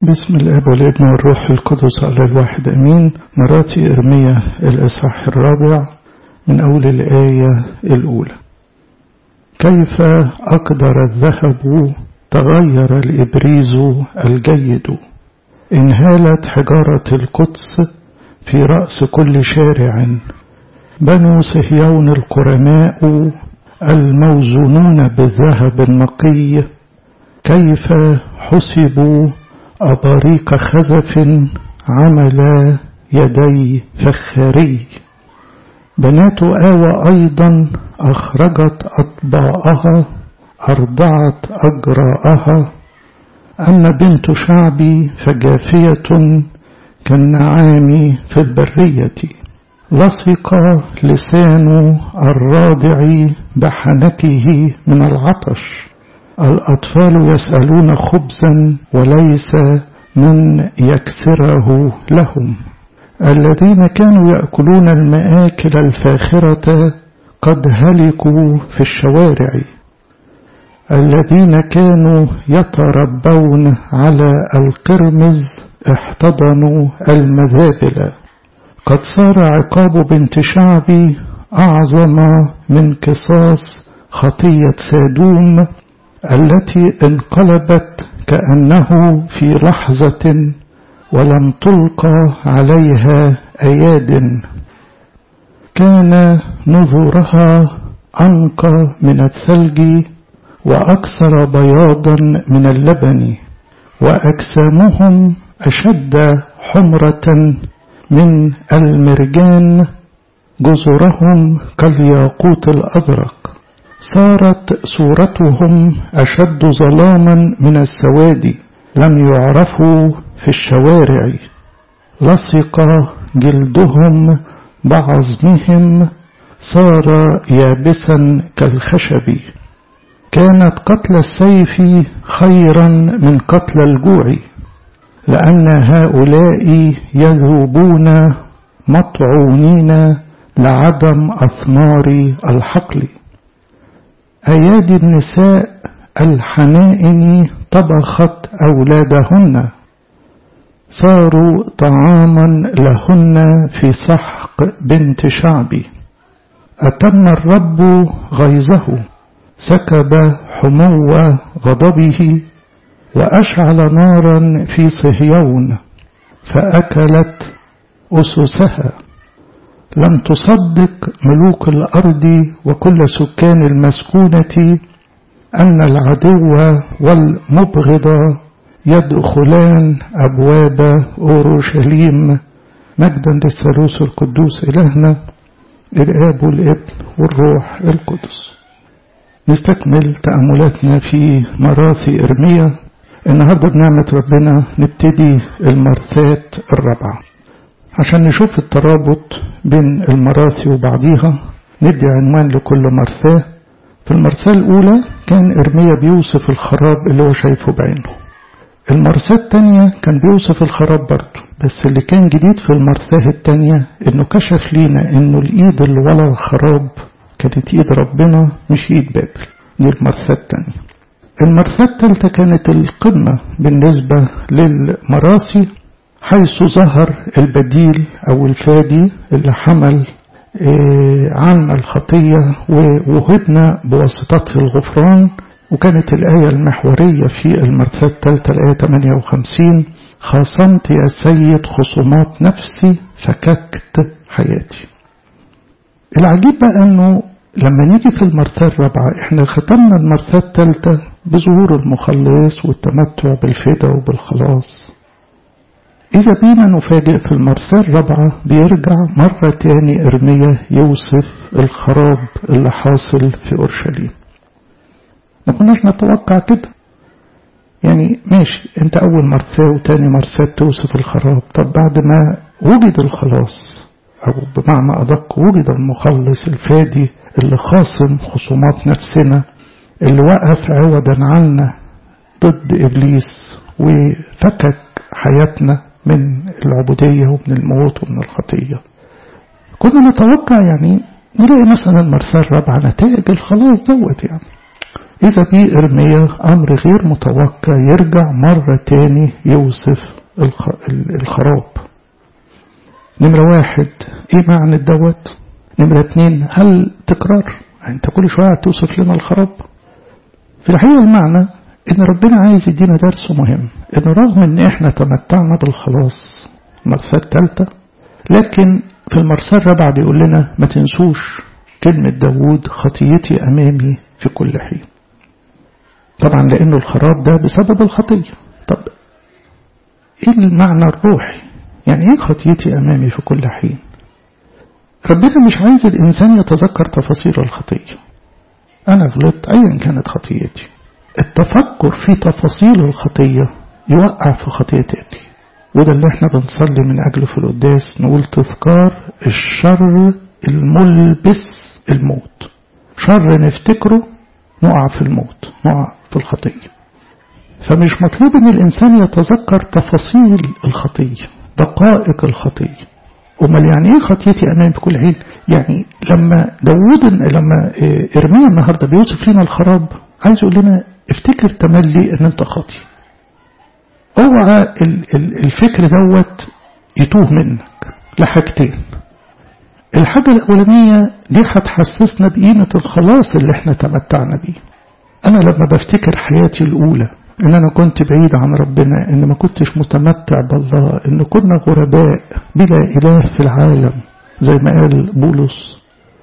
بسم الاب والابن والروح القدس على الواحد امين مراتي ارميا الاصحاح الرابع من اول الايه الاولى كيف اقدر الذهب تغير الابريز الجيد انهالت حجاره القدس في راس كل شارع بنو صهيون القرناء الموزونون بالذهب النقي كيف حسبوا أباريق خزف عمل يدي فخاري بنات آوى أيضا أخرجت أطباءها أرضعت أجراءها أما بنت شعبي فجافية كالنعام في البرية لصق لسان الراضع بحنكه من العطش الأطفال يسألون خبزا وليس من يكسره لهم الذين كانوا يأكلون المآكل الفاخرة قد هلكوا في الشوارع الذين كانوا يتربون على القرمز احتضنوا المذابل قد صار عقاب بنت شعبي أعظم من قصاص خطية سادوم التي انقلبت كأنه في لحظة ولم تلقى عليها أياد كان نظورها أنقى من الثلج وأكثر بياضا من اللبن وأجسامهم أشد حمرة من المرجان جزرهم كالياقوت الأزرق صارت صورتهم أشد ظلاما من السواد لم يعرفوا في الشوارع لصق جلدهم بعظمهم صار يابسا كالخشب كانت قتل السيف خيرا من قتل الجوع لأن هؤلاء يذوبون مطعونين لعدم أثمار الحقل أيادي النساء الحنائن طبخت أولادهن صاروا طعاما لهن في سحق بنت شعبي أتم الرب غيظه سكب حمو غضبه وأشعل نارا في صهيون فأكلت أسسها لم تصدق ملوك الأرض وكل سكان المسكونة أن العدو والمبغض يدخلان أبواب أورشليم مجدا للثالوث القدوس إلهنا الآب والابن والروح القدس نستكمل تأملاتنا في مراثي إرميا النهاردة بنعمة ربنا نبتدي المرثات الرابعة عشان نشوف الترابط بين المراثي وبعضيها ندي عنوان لكل مرثاة في المرثاة الأولى كان إرميا بيوصف الخراب اللي هو شايفه بعينه المرثاة التانية كان بيوصف الخراب برضه بس اللي كان جديد في المرثاة التانية إنه كشف لينا إنه الإيد اللي ورا الخراب كانت إيد ربنا مش إيد بابل دي المرثاة التانية المرثاة التالتة كانت القمة بالنسبة للمراسي حيث ظهر البديل أو الفادي اللي حمل عنا الخطية ووهبنا بواسطته الغفران وكانت الآية المحورية في المرثاة الثالثة الآية 58 خاصمت يا سيد خصومات نفسي فككت حياتي العجيب بقى أنه لما نيجي في المرثاة الرابعة احنا ختمنا المرثاة الثالثة بظهور المخلص والتمتع بالفدا وبالخلاص إذا بينا نفاجئ في المرثاة الرابعة بيرجع مرة تاني إرميا يوصف الخراب اللي حاصل في أورشليم ما كناش نتوقع كده يعني ماشي انت أول مرثاة وتاني مرثاة توصف الخراب طب بعد ما وجد الخلاص أو بمعنى أدق وجد المخلص الفادي اللي خاصم خصومات نفسنا اللي وقف عوضا عنا ضد إبليس وفكك حياتنا من العبودية ومن الموت ومن الخطية كنا نتوقع يعني نلاقي مثلا المرسال الرابعة نتائج الخلاص دوت يعني إذا بي إرميا أمر غير متوقع يرجع مرة تاني يوصف الخراب نمرة واحد إيه معنى الدوت نمرة اتنين هل تكرار أنت كل شوية توصف لنا الخراب في الحقيقة المعنى إن ربنا عايز يدينا درس مهم إن رغم إن إحنا تمتعنا بالخلاص المرساة الثالثة لكن في المرساة الرابعة بيقول لنا ما تنسوش كلمة داوود خطيتي أمامي في كل حين طبعا لأنه الخراب ده بسبب الخطية طب إيه المعنى الروحي يعني إيه خطيتي أمامي في كل حين ربنا مش عايز الإنسان يتذكر تفاصيل الخطية أنا غلطت أيا كانت خطيتي التفكر في تفاصيل الخطية يوقع في خطية تاني وده اللي احنا بنصلي من أجله في القداس نقول تذكار الشر الملبس الموت شر نفتكره نقع في الموت نقع في الخطية فمش مطلوب ان الانسان يتذكر تفاصيل الخطية دقائق الخطية امال يعني ايه خطيتي امامي في كل حين يعني لما داوود لما ارميا النهارده بيوصف لنا الخراب عايز يقول لنا افتكر تملي ان انت خاطي اوعى الفكر دوت يتوه منك لحاجتين الحاجة الأولانية دي هتحسسنا بقيمة الخلاص اللي احنا تمتعنا بيه أنا لما بفتكر حياتي الأولى إن أنا كنت بعيد عن ربنا إن ما كنتش متمتع بالله إن كنا غرباء بلا إله في العالم زي ما قال بولس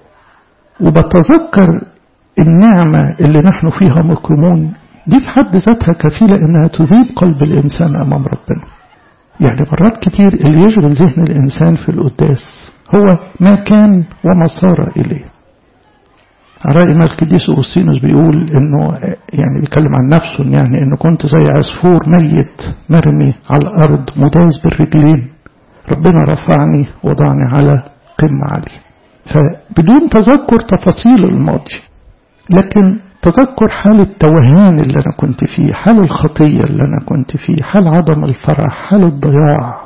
وبتذكر النعمة اللي نحن فيها مكرمون دي في حد ذاتها كفيلة إنها تذيب قلب الإنسان أمام ربنا يعني مرات كتير اللي يشغل ذهن الإنسان في القداس هو ما كان وما صار إليه على رأي القديس أوسينوس بيقول إنه يعني بيتكلم عن نفسه يعني إنه كنت زي عصفور ميت مرمي على الأرض مداس بالرجلين ربنا رفعني وضعني على قمة عالية فبدون تذكر تفاصيل الماضي لكن تذكر حال التوهان اللي أنا كنت فيه حال الخطية اللي أنا كنت فيه حال عدم الفرح حال الضياع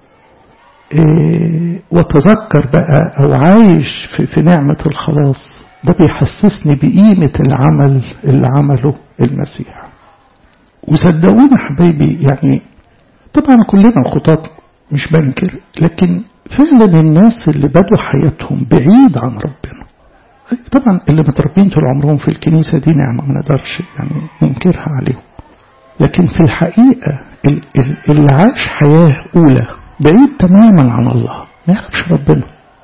إيه وتذكر بقى أو عايش في, في نعمة الخلاص ده بيحسسني بقيمة العمل اللي عمله المسيح وصدقونا حبايبي يعني طبعا كلنا خطاط مش بنكر لكن فعلا الناس اللي بدوا حياتهم بعيد عن ربنا طبعا اللي متربين طول عمرهم في الكنيسة دي نعمة ما نقدرش يعني ننكرها عليهم لكن في الحقيقة اللي عاش حياة أولى بعيد تماما عن الله ما يعرفش ربنا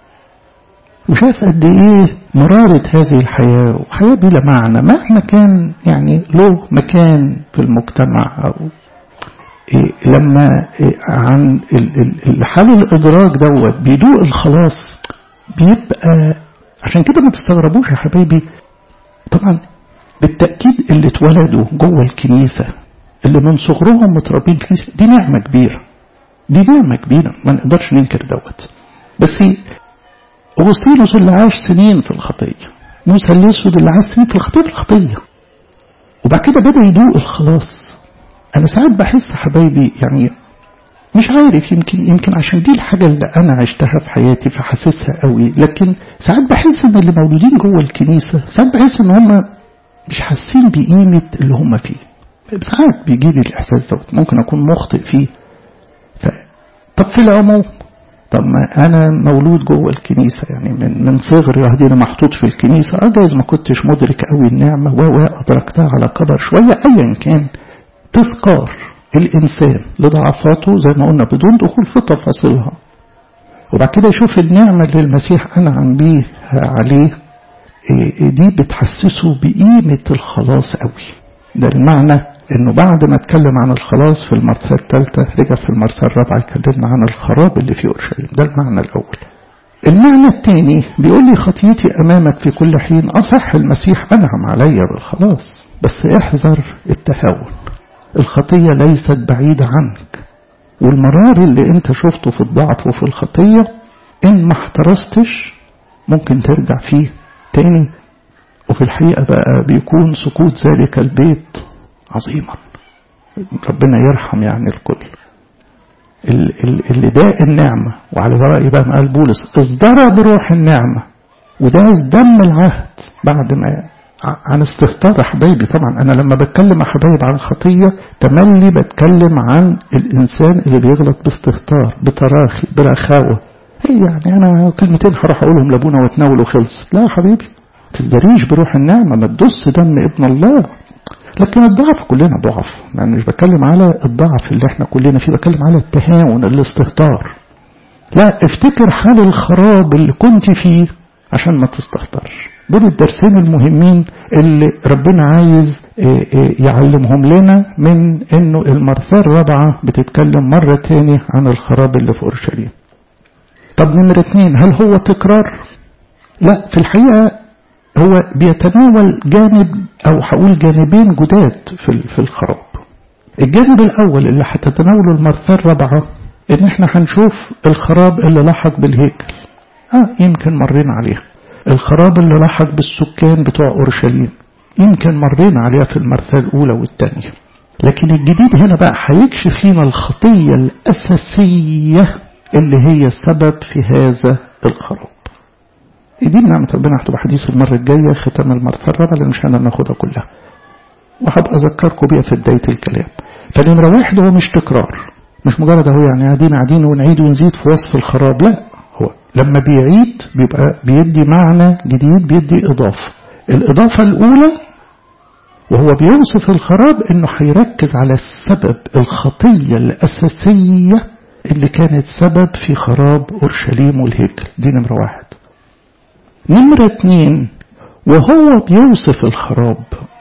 وشاف قد ايه مرارة هذه الحياة وحياة بلا معنى مهما كان يعني له مكان في المجتمع أو إيه لما إيه عن حال الإدراك دوت بيدوق الخلاص بيبقى عشان كده ما تستغربوش يا حبايبي طبعا بالتأكيد اللي اتولدوا جوه الكنيسة اللي من صغرهم متربين في الكنيسة دي نعمة كبيرة دي نعمة كبيرة ما نقدرش ننكر دوت بس أغسطينوس اللي عاش سنين في الخطية موسى الأسود اللي عاش سنين في الخطية في الخطية وبعد كده بدأ يدوق الخلاص أنا ساعات بحس حبايبي يعني مش عارف يمكن يمكن عشان دي الحاجة اللي أنا عشتها في حياتي فحاسسها قوي لكن ساعات بحس إن اللي مولودين جوه الكنيسة ساعات بحس إن هم مش حاسين بقيمة اللي هم فيه ساعات بيجي لي الإحساس دوت ممكن أكون مخطئ فيه ف... طب في العموم طب ما أنا مولود جوه الكنيسة يعني من من صغري وهدينا محطوط في الكنيسة أجاز ما كنتش مدرك قوي النعمة وأدركتها على كبر شوية أيا كان تذكار الإنسان لضعفاته زي ما قلنا بدون دخول في تفاصيلها وبعد كده يشوف النعمة اللي المسيح أنعم بيها عليه دي بتحسسه بقيمة الخلاص قوي ده المعنى انه بعد ما اتكلم عن الخلاص في المرثى الثالثة رجع في المرثى الرابعة يكلمنا عن الخراب اللي في اورشليم ده المعنى الاول المعنى الثاني بيقول لي خطيتي امامك في كل حين اصح المسيح انعم علي بالخلاص بس احذر التهاون الخطية ليست بعيدة عنك والمرار اللي انت شفته في الضعف وفي الخطية ان ما احترستش ممكن ترجع فيه تاني وفي الحقيقة بقى بيكون سقوط ذلك البيت عظيما ربنا يرحم يعني الكل اللي داء النعمة وعلى رأي بقى ما قال بولس اصدر بروح النعمة وداس دم العهد بعد ما عن استهتار حبايبي طبعا أنا لما بتكلم يا حبايب عن خطية تملي بتكلم عن الإنسان اللي بيغلط باستهتار بتراخي برخاوة ايه يعني أنا كلمتين هروح أقولهم لأبونا واتناول وخلص لا يا حبيبي تزدريش بروح النعمة ما تدس دم ابن الله لكن الضعف كلنا ضعف يعني مش بتكلم على الضعف اللي احنا كلنا فيه بتكلم على التهاون الاستهتار لا افتكر حال الخراب اللي كنت فيه عشان ما تستهترش دول الدرسين المهمين اللي ربنا عايز يعلمهم لنا من انه المرثاة الرابعة بتتكلم مرة تاني عن الخراب اللي في اورشليم طب نمرة اتنين هل هو تكرار لا في الحقيقة هو بيتناول جانب او هقول جانبين جداد في في الخراب الجانب الاول اللي هتتناوله المرثاة الرابعة ان احنا هنشوف الخراب اللي لحق بالهيكل اه يمكن مرينا عليها الخراب اللي لحق بالسكان بتوع اورشليم يمكن مرينا عليها في المرثاة الاولى والثانية لكن الجديد هنا بقى هيكشف لنا الخطية الاساسية اللي هي السبب في هذا الخراب دي بنعمة ربنا هتبقى حديث المرة الجاية ختام المرثاة الرابعة اللي مش هناخدها كلها وهبقى أذكركم بيها في بداية الكلام فنمرة واحد هو مش تكرار مش مجرد هو يعني قاعدين قاعدين ونعيد ونزيد في وصف الخراب لا هو لما بيعيد بيبقى بيدي معنى جديد بيدي إضافة الإضافة الأولى وهو بيوصف الخراب انه هيركز على السبب الخطية الأساسية اللي كانت سبب في خراب أورشليم والهيكل دي نمرة واحد نمرة اتنين وهو بيوصف الخراب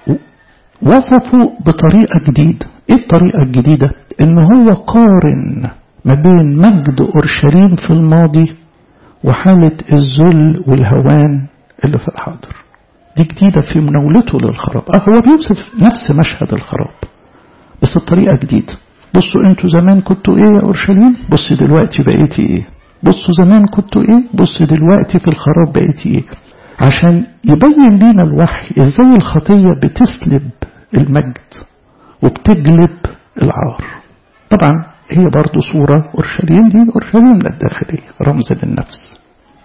وصفه بطريقة جديدة ايه الطريقة الجديدة ان هو قارن ما بين مجد أورشليم في الماضي وحالة الذل والهوان اللي في الحاضر دي جديدة في مناولته للخراب اه هو بيوصف نفس مشهد الخراب بس الطريقة جديدة بصوا انتوا زمان كنتوا ايه يا أورشليم بص دلوقتي بقيتي ايه بصوا زمان كنتوا ايه بص دلوقتي في الخراب بقيتي ايه عشان يبين لنا الوحي ازاي الخطية بتسلب المجد وبتجلب العار طبعا هي برضو صورة أورشليم دي أورشليم الداخلية رمز للنفس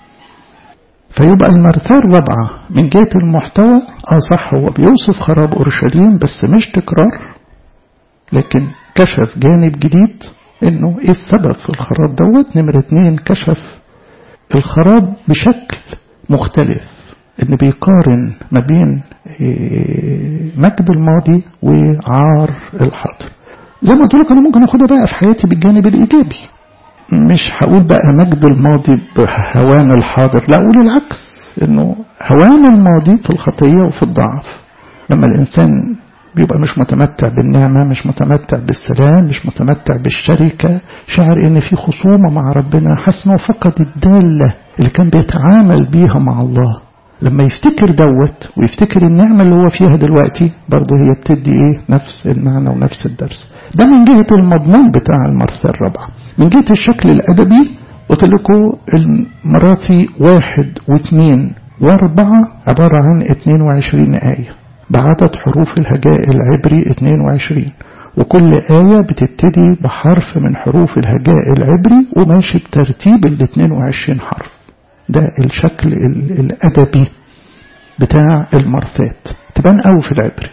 فيبقى المرثاة الرابعة من جهة المحتوى اه صح هو بيوصف خراب أورشليم بس مش تكرار لكن كشف جانب جديد انه ايه السبب في الخراب دوت نمرة اتنين كشف الخراب بشكل مختلف ان بيقارن ما بين مجد الماضي وعار الحاضر زي ما قلت لك انا ممكن اخدها بقى في حياتي بالجانب الايجابي مش هقول بقى مجد الماضي بهوان الحاضر لا اقول العكس انه هوان الماضي في الخطية وفي الضعف لما الانسان بيبقى مش متمتع بالنعمة مش متمتع بالسلام مش متمتع بالشركة شعر ان في خصومة مع ربنا حاسس انه فقد الدالة اللي كان بيتعامل بيها مع الله لما يفتكر دوت ويفتكر النعمة اللي هو فيها دلوقتي برضه هي بتدي ايه نفس المعنى ونفس الدرس ده من جهة المضمون بتاع المرثى الرابعة من جهة الشكل الأدبي قلت لكم المراثي واحد واثنين واربعة عبارة عن 22 آية بعدد حروف الهجاء العبري 22 وكل آية بتبتدي بحرف من حروف الهجاء العبري وماشي بترتيب ال 22 حرف ده الشكل الأدبي بتاع المرثات تبان قوي في العبري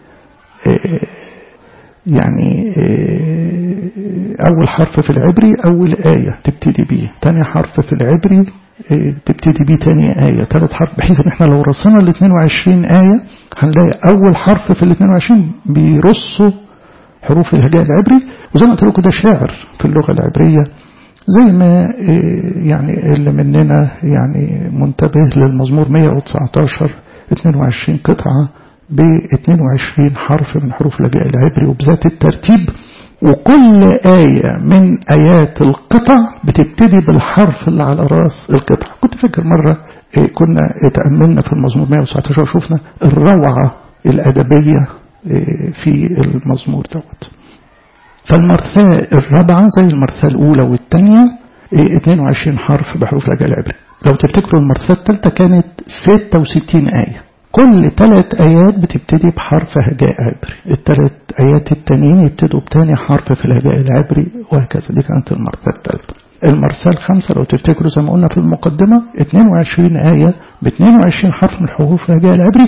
يعني أول حرف في العبري أول آية تبتدي بيه تاني حرف في العبري تبتدي بيه تاني آية تالت حرف بحيث ان احنا لو رصينا ال 22 آية هنلاقي أول حرف في ال 22 بيرصوا حروف الهجاء العبري وزي ما قلت لكم ده شعر في اللغة العبرية زي ما يعني اللي مننا يعني منتبه للمزمور 119 22 قطعة ب 22 حرف من حروف الهجاء العبري وبذات الترتيب وكل آية من آيات القطع بتبتدي بالحرف اللي على رأس القطع كنت فاكر مرة كنا تأملنا في المزمور 119 وشوفنا الروعة الأدبية في المزمور دوت فالمرثاة الرابعة زي المرثاة الأولى والثانية 22 حرف بحروف الهجاء العبري لو تفتكروا المرثاة الثالثة كانت 66 آية كل ثلاث آيات بتبتدي بحرف هجاء عبري الثلاث آيات التانيين يبتدوا بتاني حرف في الهجاء العبري وهكذا دي كانت المرثاة الثالثة المرثاة الخامسة لو تفتكروا زي ما قلنا في المقدمة 22 آية ب 22 حرف من حروف الهجاء العبري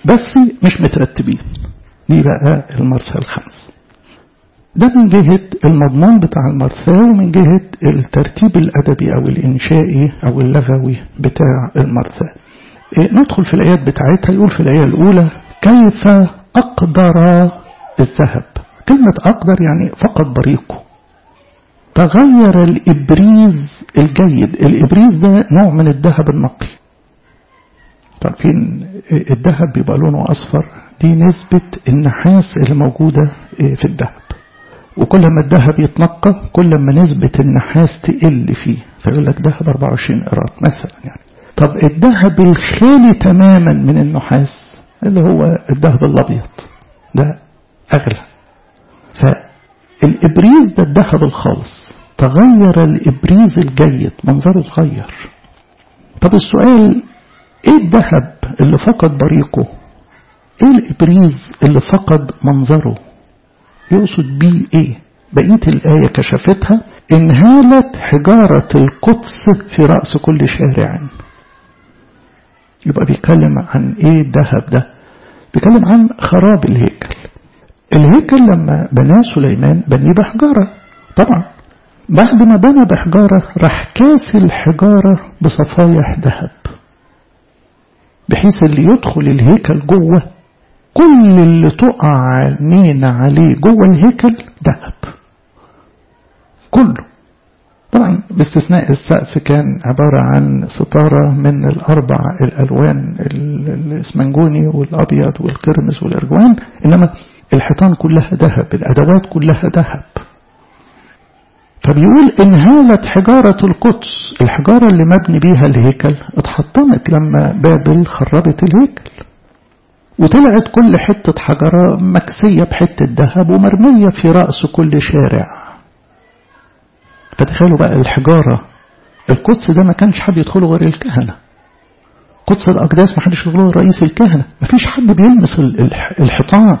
بس مش مترتبين دي بقى المرثى الخمس ده من جهة المضمون بتاع المرثى ومن جهة الترتيب الأدبي أو الإنشائي أو اللغوي بتاع المرثى ندخل في الآيات بتاعتها يقول في الآية الأولى كيف أقدر الذهب كلمة أقدر يعني فقط بريقه تغير الإبريز الجيد الإبريز ده نوع من الذهب النقي عارفين الذهب بيبقى لونه أصفر دي نسبة النحاس اللي موجودة في الذهب وكل ما الذهب يتنقى كل ما نسبة النحاس تقل فيه فيقول لك ذهب 24 قراط مثلا يعني طب الذهب الخالي تماما من النحاس اللي هو الذهب الأبيض ده أغلى فالإبريز ده الذهب الخالص تغير الإبريز الجيد منظره اتغير طب السؤال ايه الذهب اللي فقد بريقه ايه الإبريز اللي فقد منظره يقصد بيه ايه بقية الآية كشفتها انهالت حجارة القدس في رأس كل شارع يبقى بيتكلم عن ايه الذهب ده بيتكلم عن خراب الهيكل الهيكل لما بناه سليمان بنيه بحجارة طبعا بعد ما بنى بحجارة راح كاس الحجارة بصفايح ذهب بحيث اللي يدخل الهيكل جوه كل اللي تقع عينينا عليه جوه الهيكل ذهب كله طبعا باستثناء السقف كان عبارة عن ستارة من الأربع الألوان الإسمنجوني والأبيض والقرمز والإرجوان إنما الحيطان كلها ذهب الأدوات كلها ذهب فبيقول انهالت حجارة القدس الحجارة اللي مبني بيها الهيكل اتحطمت لما بابل خربت الهيكل وطلعت كل حتة حجرة مكسية بحتة ذهب ومرمية في رأس كل شارع فتخيلوا بقى الحجارة القدس ده ما كانش حد يدخله غير الكهنة قدس الأقداس ما حدش يدخله غير رئيس الكهنة ما فيش حد بيلمس الحيطان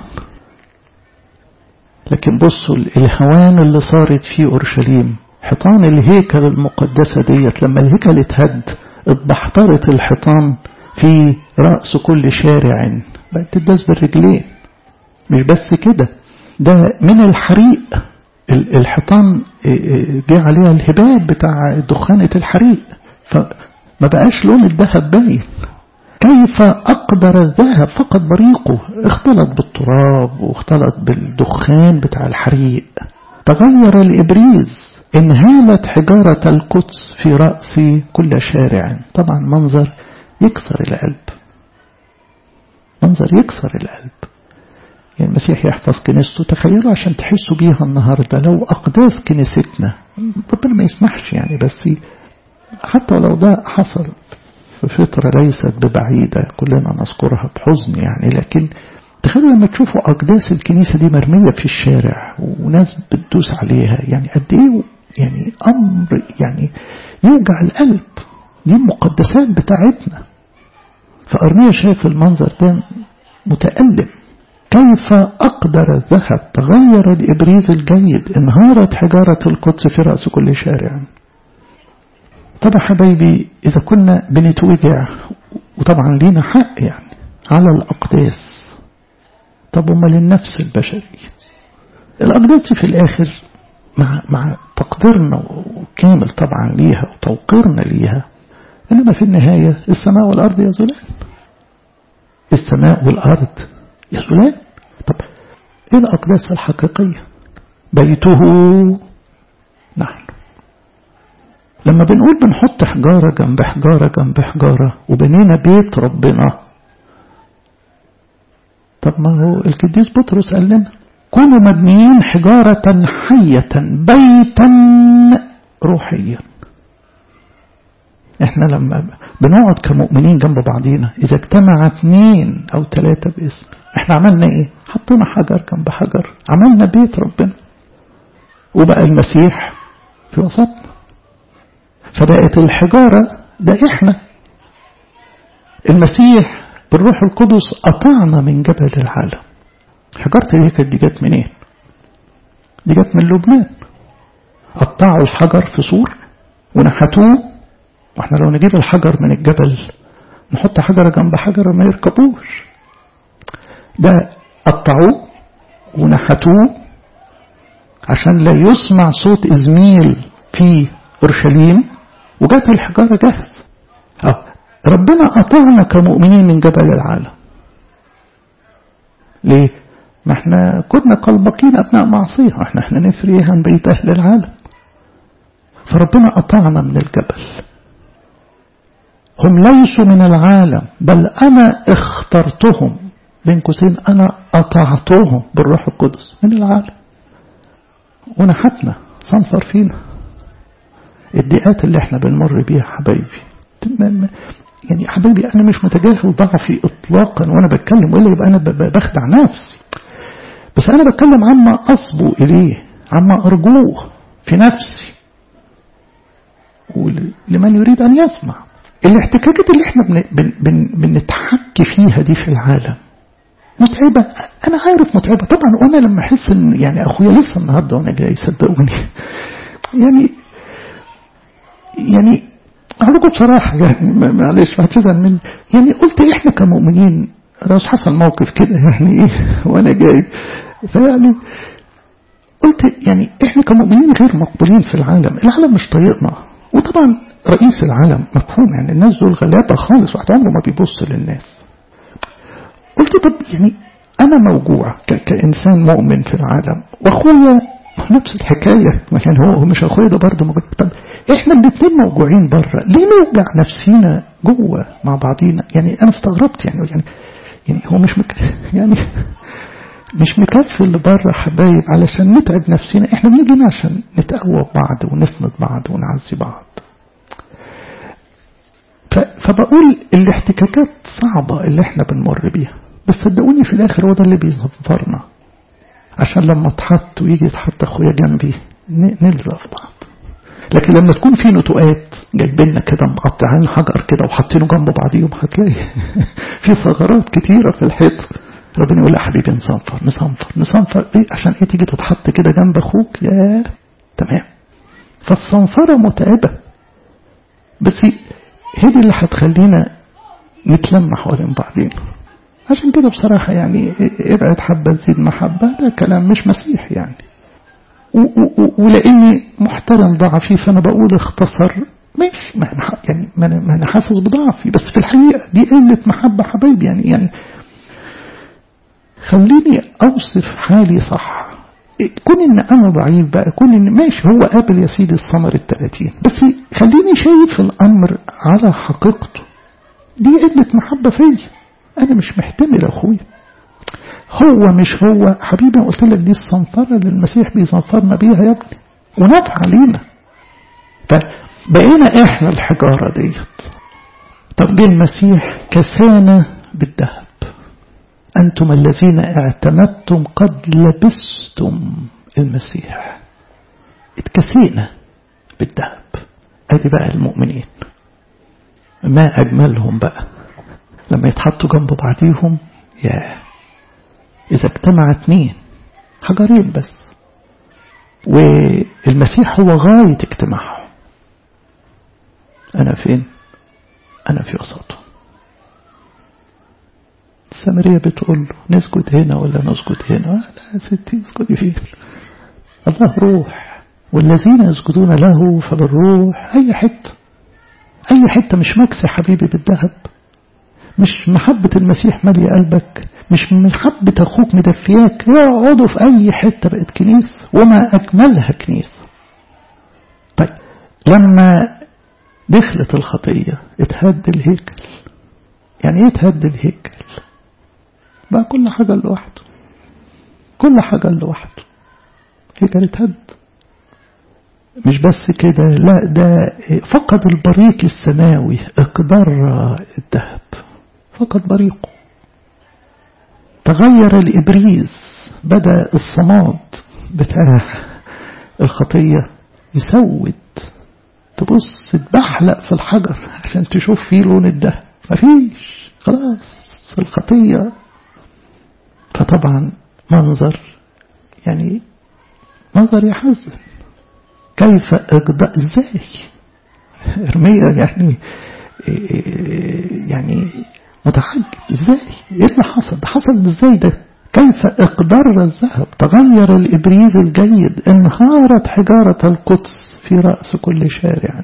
لكن بصوا الهوان اللي صارت في أورشليم حيطان الهيكل المقدسة ديت لما الهيكل اتهد اتبحترت الحيطان في رأس كل شارع بقت تداس بالرجلين مش بس كده ده من الحريق الحيطان جه عليها الهباب بتاع دخانة الحريق فما بقاش لون الذهب باين كيف أقدر الذهب فقط بريقه اختلط بالتراب واختلط بالدخان بتاع الحريق تغير الإبريز انهالت حجارة القدس في رأس كل شارع طبعا منظر يكسر القلب منظر يكسر القلب يعني المسيح يحفظ كنيسته تخيلوا عشان تحسوا بيها النهاردة لو أقداس كنيستنا ربنا ما يسمحش يعني بس حتى لو ده حصل في فترة ليست ببعيدة كلنا نذكرها بحزن يعني لكن تخيلوا لما تشوفوا أقداس الكنيسة دي مرمية في الشارع وناس بتدوس عليها يعني قد إيه يعني أمر يعني يوجع القلب دي المقدسات بتاعتنا فأرميا شايف المنظر ده متألم كيف أقدر الذهب تغير الإبريز الجيد انهارت حجارة القدس في رأس كل شارع طبعا حبايبي إذا كنا بنتوجع وطبعا لينا حق يعني على الأقداس طب امال النفس البشرية الأقداس في الآخر مع, مع تقديرنا كامل طبعا ليها وتوقيرنا ليها إنما في النهاية السماء والأرض يزولان السماء والأرض يزولان طب إيه الأقداس الحقيقية بيته نحن لما بنقول بنحط حجارة جنب حجارة جنب حجارة وبنينا بيت ربنا طب ما هو القديس بطرس قال لنا كونوا مبنيين حجارة حية بيتا روحيا احنا لما بنقعد كمؤمنين جنب بعضينا اذا اجتمع اثنين او ثلاثة باسم احنا عملنا ايه حطينا حجر جنب حجر عملنا بيت ربنا وبقى المسيح في وسطنا فبقت الحجارة ده احنا المسيح بالروح القدس قطعنا من جبل العالم حجارة الهيكل دي جت منين دي جت من لبنان قطعوا الحجر في سور ونحتوه واحنا لو نجيب الحجر من الجبل نحط حجرة جنب حجرة ما يركبوش ده قطعوه ونحتوه عشان لا يسمع صوت إزميل في أورشليم وجات الحجارة جاهز أه ربنا قطعنا كمؤمنين من جبل العالم ليه؟ ما احنا كنا قلبقين أبناء معصية احنا احنا نفري عن بيت أهل العالم فربنا قطعنا من الجبل هم ليسوا من العالم بل أنا اخترتهم بين قوسين أنا قطعتهم بالروح القدس من العالم ونحتنا صنفر فينا الضيقات اللي احنا بنمر بيها حبايبي يعني حبايبي انا مش متجاهل ضعفي اطلاقا وانا بتكلم والا يبقى انا بخدع نفسي بس انا بتكلم عما اصبو اليه عما ارجوه في نفسي ولمن يريد ان يسمع الاحتكاكات اللي احنا بن بن بن بنتحكي فيها دي في العالم متعبة أنا عارف متعبة طبعا وأنا لما أحس إن يعني أخويا لسه النهاردة وأنا جاي صدقوني يعني يعني أقول لكم بصراحة يعني معلش هتزعل مني يعني قلت إحنا كمؤمنين راس حصل موقف كده يعني إيه وأنا جاي فيعني قلت يعني إحنا كمؤمنين غير مقبولين في العالم العالم مش طايقنا وطبعا رئيس العالم مفهوم يعني الناس دول غلابة خالص واحد عمره ما بيبص للناس قلت طب يعني أنا موجوع كإنسان مؤمن في العالم وأخويا نفس الحكاية يعني هو مش أخويا ده برضه موجود طب إحنا الاثنين موجوعين بره ليه نوجع نفسينا جوه مع بعضينا يعني أنا استغربت يعني يعني يعني هو مش مك يعني مش مكفي اللي بره حبايب علشان نتعب نفسنا احنا بنيجي هنا عشان نتقوى بعض ونسند بعض ونعزي بعض فبقول الاحتكاكات صعبة اللي احنا بنمر بيها بس صدقوني في الاخر هو ده اللي بيظفرنا عشان لما اتحط ويجي يتحط اخويا جنبي نلرى في بعض لكن لما تكون في نتوءات جايبيننا كده مقطعين حجر كده وحاطينه جنب بعضيهم هتلاقي في ثغرات كتيرة في الحيط ربنا يقول يا حبيبي نصنفر نصنفر نصنفر ايه عشان ايه تيجي تتحط كده جنب اخوك يا تمام فالصنفرة متعبة بس هي دي اللي هتخلينا نتلم حوالين بعضين عشان كده بصراحة يعني ابعد حبة تزيد محبة ده كلام مش مسيح يعني ولاني محترم ضعفي فانا بقول اختصر مش ما أنا يعني ما أنا, ما أنا حاسس بضعفي بس في الحقيقة دي قلة محبة حبايبي يعني يعني خليني أوصف حالي صح كون إن أنا ضعيف بقى كون إن ماشي هو قابل يا سيدي الثمر التلاتين بس خليني شايف الأمر على حقيقته دي قلة محبة فيا أنا مش محتمل أخويا هو مش هو حبيبي أنا قلت لك دي الصنفرة اللي المسيح بيصنفرنا بيها يا ابني ونفع علينا فبقينا إحنا الحجارة ديت طب جه المسيح كسانا بالذهب أنتم الذين اعتمدتم قد لبستم المسيح اتكسينا بالذهب ادي بقى المؤمنين ما أجملهم بقى لما يتحطوا جنب بعضيهم يا إذا اجتمع اتنين حجرين بس والمسيح هو غاية اجتماعهم أنا فين أنا في وسطهم السامرية بتقول له نسجد هنا ولا نسجد هنا لا يا ستي اسجدي فين الله روح والذين يسجدون له فبالروح أي حتة أي حتة مش مكس حبيبي بالذهب مش محبة المسيح مالية قلبك مش محبة أخوك مدفياك يقعدوا في أي حتة بقت كنيسة وما أكملها كنيسة طيب لما دخلت الخطية اتهد الهيكل يعني ايه اتهد الهيكل بقى كل حاجة لوحده كل حاجة لوحده هيكل اتهد مش بس كده لا ده فقد البريق السماوي اقدار الذهب فقد بريقه تغير الإبريز بدأ الصماد بتاع الخطية يسود تبص تبحلق في الحجر عشان تشوف فيه لون الذهب مفيش خلاص الخطية فطبعا منظر يعني منظر يحزن كيف اقضاء ازاي ارميا يعني يعني متعجب ازاي ايه اللي حصل ده حصل ازاي ده كيف اقدر الذهب تغير الابريز الجيد انهارت حجارة القدس في رأس كل شارع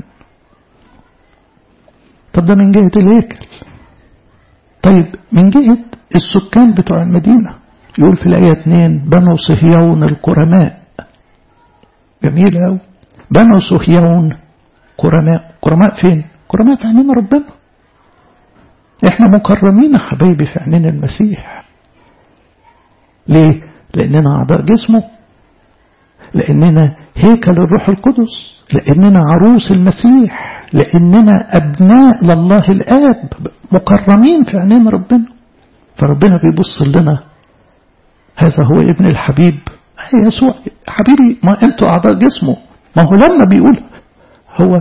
طب ده من جهة الهيكل طيب من جهة السكان بتوع المدينة يقول في الآية 2 بنو صهيون الكرماء جميل أوي بنو صهيون كرماء كرماء فين كرماء في عينين ربنا احنا مكرمين يا حبايبي في عينين المسيح ليه لاننا اعضاء جسمه لاننا هيكل الروح القدس لاننا عروس المسيح لاننا ابناء لله الاب مكرمين في عينين ربنا فربنا بيبص لنا هذا هو ابن الحبيب يسوع حبيبي ما انتوا اعضاء جسمه ما هو لما بيقول هو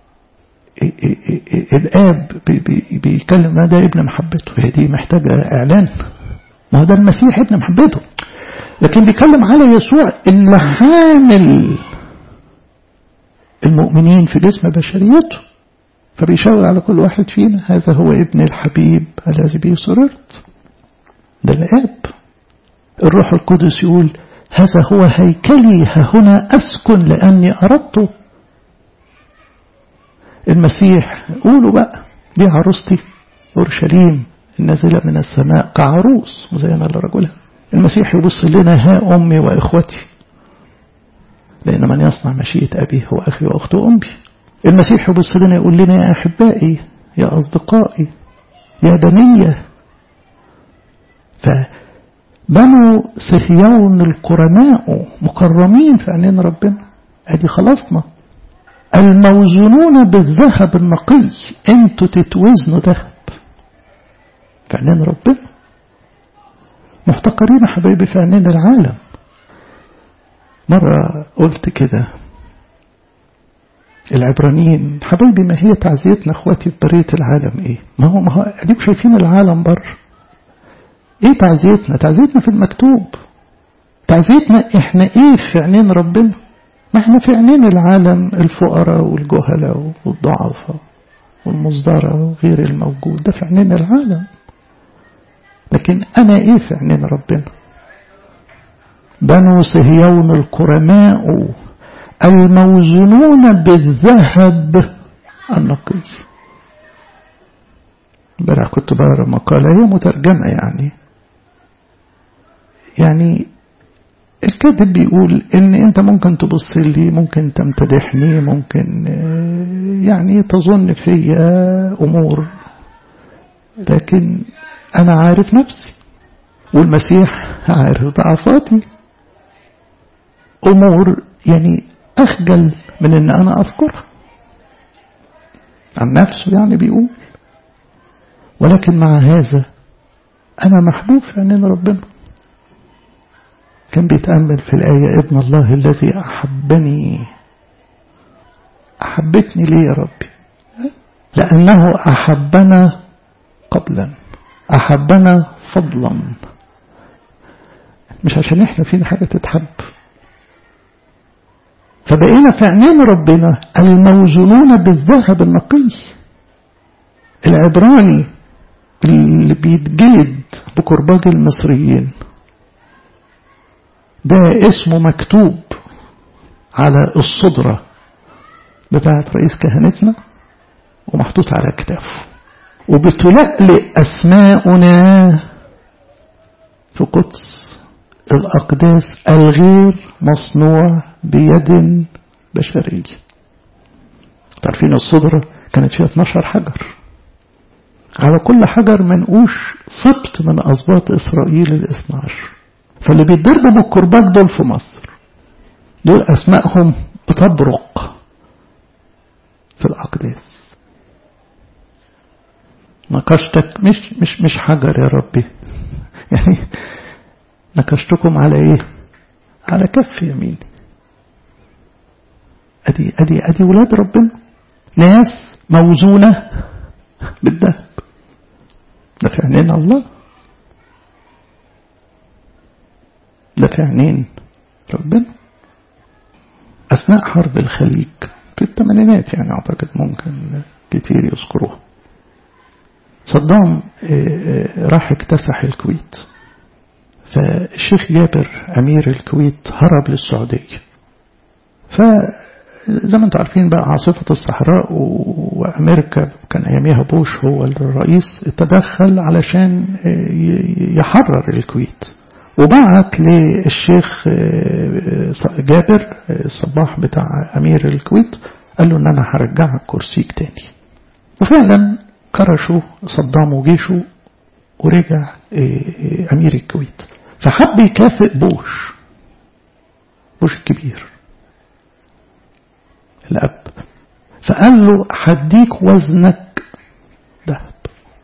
الاب بيتكلم ده ابن محبته هي دي محتاجه اعلان ما هو ده المسيح ابن محبته لكن بيتكلم على يسوع اللي حامل المؤمنين في جسم بشريته فبيشاور على كل واحد فينا هذا هو ابن الحبيب الذي به سررت ده الاب الروح القدس يقول هذا هو هيكلي ها هنا أسكن لأني أردته المسيح قولوا بقى دي عروستي أورشليم النازلة من السماء كعروس مزينة لرجلها المسيح يبص لنا ها أمي وإخوتي لأن من يصنع مشيئة أبي هو أخي وأخت أمي المسيح يبص لنا يقول لنا يا أحبائي يا أصدقائي يا بنية فبنو صهيون الكرماء مكرمين في عينين ربنا ادي خلصنا الموزونون بالذهب النقي انتوا تتوزنوا ذهب في عينين ربنا محتقرين حبايبي في عينين العالم مرة قلت كده العبرانيين حبايبي ما هي تعزيتنا اخواتي في برية العالم ايه ما هو ما هو اديكم شايفين العالم بره ايه تعزيتنا تعزيتنا في المكتوب تعزيتنا احنا ايه في عينين ربنا ما احنا في عينين العالم الفقراء والجهلاء والضعفاء والمصدرة وغير الموجود ده في عينين العالم لكن انا ايه في عينين ربنا بنو صهيون الكرماء الموزونون بالذهب النقي امبارح كنت بقرا مقالة هي مترجمة يعني يعني الكاتب بيقول ان انت ممكن تبص لي ممكن تمتدحني ممكن يعني تظن فيا امور لكن انا عارف نفسي والمسيح عارف ضعفاتي امور يعني اخجل من ان انا اذكرها عن نفسه يعني بيقول ولكن مع هذا انا محبوب في عينين ربنا كان بيتأمل في الآية ابن الله الذي أحبني أحبتني ليه يا ربي لأنه أحبنا قبلا أحبنا فضلا مش عشان احنا فينا حاجة تتحب فبقينا في عينين ربنا الموزونون بالذهب النقي العبراني اللي بيتجلد بكرباج المصريين ده اسمه مكتوب على الصدرة بتاعت رئيس كهنتنا ومحطوط على كتافه وبتلألئ أسماؤنا في قدس الأقداس الغير مصنوع بيد بشرية تعرفين الصدرة كانت فيها 12 حجر على كل حجر منقوش سبط من أسباط إسرائيل الاثنى عشر فاللي بيتضربوا بالكرباج دول في مصر دول أسمائهم بتبرق في الأقداس نقشتك مش مش مش حجر يا ربي يعني نكشتكم على ايه على كف يميني ادي ادي ادي ولاد ربنا ناس موزونه بالذهب ده في عينين الله ده في عينين ربنا أثناء حرب الخليج في الثمانينات يعني أعتقد ممكن كتير يذكروها صدام راح اكتسح الكويت فالشيخ جابر أمير الكويت هرب للسعودية فزي ما انتم عارفين بقى عاصفة الصحراء وأمريكا كان أياميها بوش هو الرئيس تدخل علشان يحرر الكويت وبعت للشيخ جابر الصباح بتاع أمير الكويت قال له ان انا هرجعك كرسيك تاني وفعلا كرشوا صدام وجيشه ورجع امير الكويت فحب يكافئ بوش بوش الكبير الاب فقال له هديك وزنك ذهب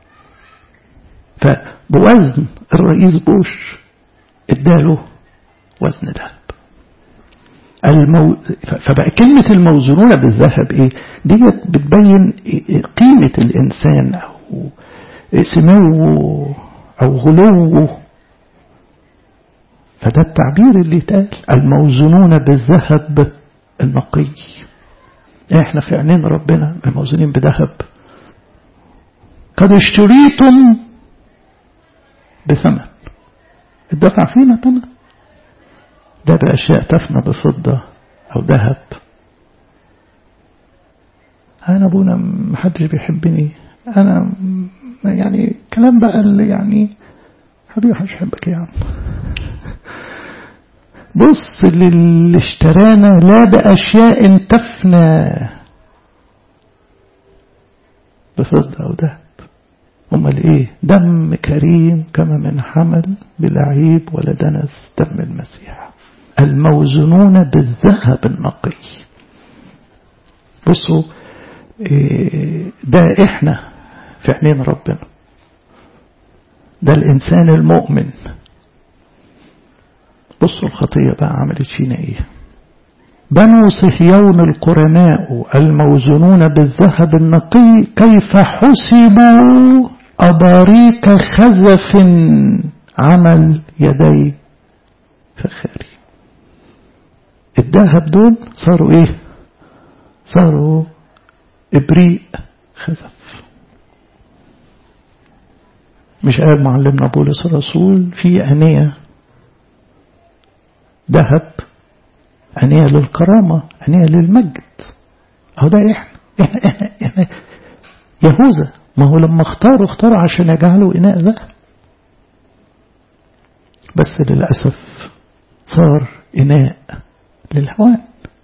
فبوزن الرئيس بوش اداله وزن ذهب المو... فبقى كلمة الموزونون بالذهب ايه ديت بتبين قيمة الانسان او سموه او غلوه فده التعبير اللي اتقال الموزونون بالذهب النقي احنا في عينين ربنا موزونين بذهب قد اشتريتم بثمن الدفع فينا ثمن ده بأشياء تفنى بفضة أو ذهب أنا أبونا محدش بيحبني أنا يعني كلام بقى اللي يعني حبيبي محدش يحبك يا عم بص للي اشترانا لا بأشياء تفنى بفضة أو ذهب أمال إيه دم كريم كما من حمل بلا عيب ولا دنس دم المسيح الموزونون بالذهب النقي بصوا ده احنا في عينين ربنا ده الانسان المؤمن بصوا الخطيه بقى عملت فينا ايه بنو صهيون القرناء الموزونون بالذهب النقي كيف حسبوا أباريك خزف عمل يدي فخاري الذهب دول صاروا ايه صاروا ابريق خزف مش قال معلمنا بولس الرسول في أنية ذهب أنية للكرامة أنية للمجد أهو ده إحنا إحنا, إحنا, إحنا يهوذا ما هو لما اختاروا اختاروا عشان يجعلوا إناء ذهب بس للأسف صار إناء للهوان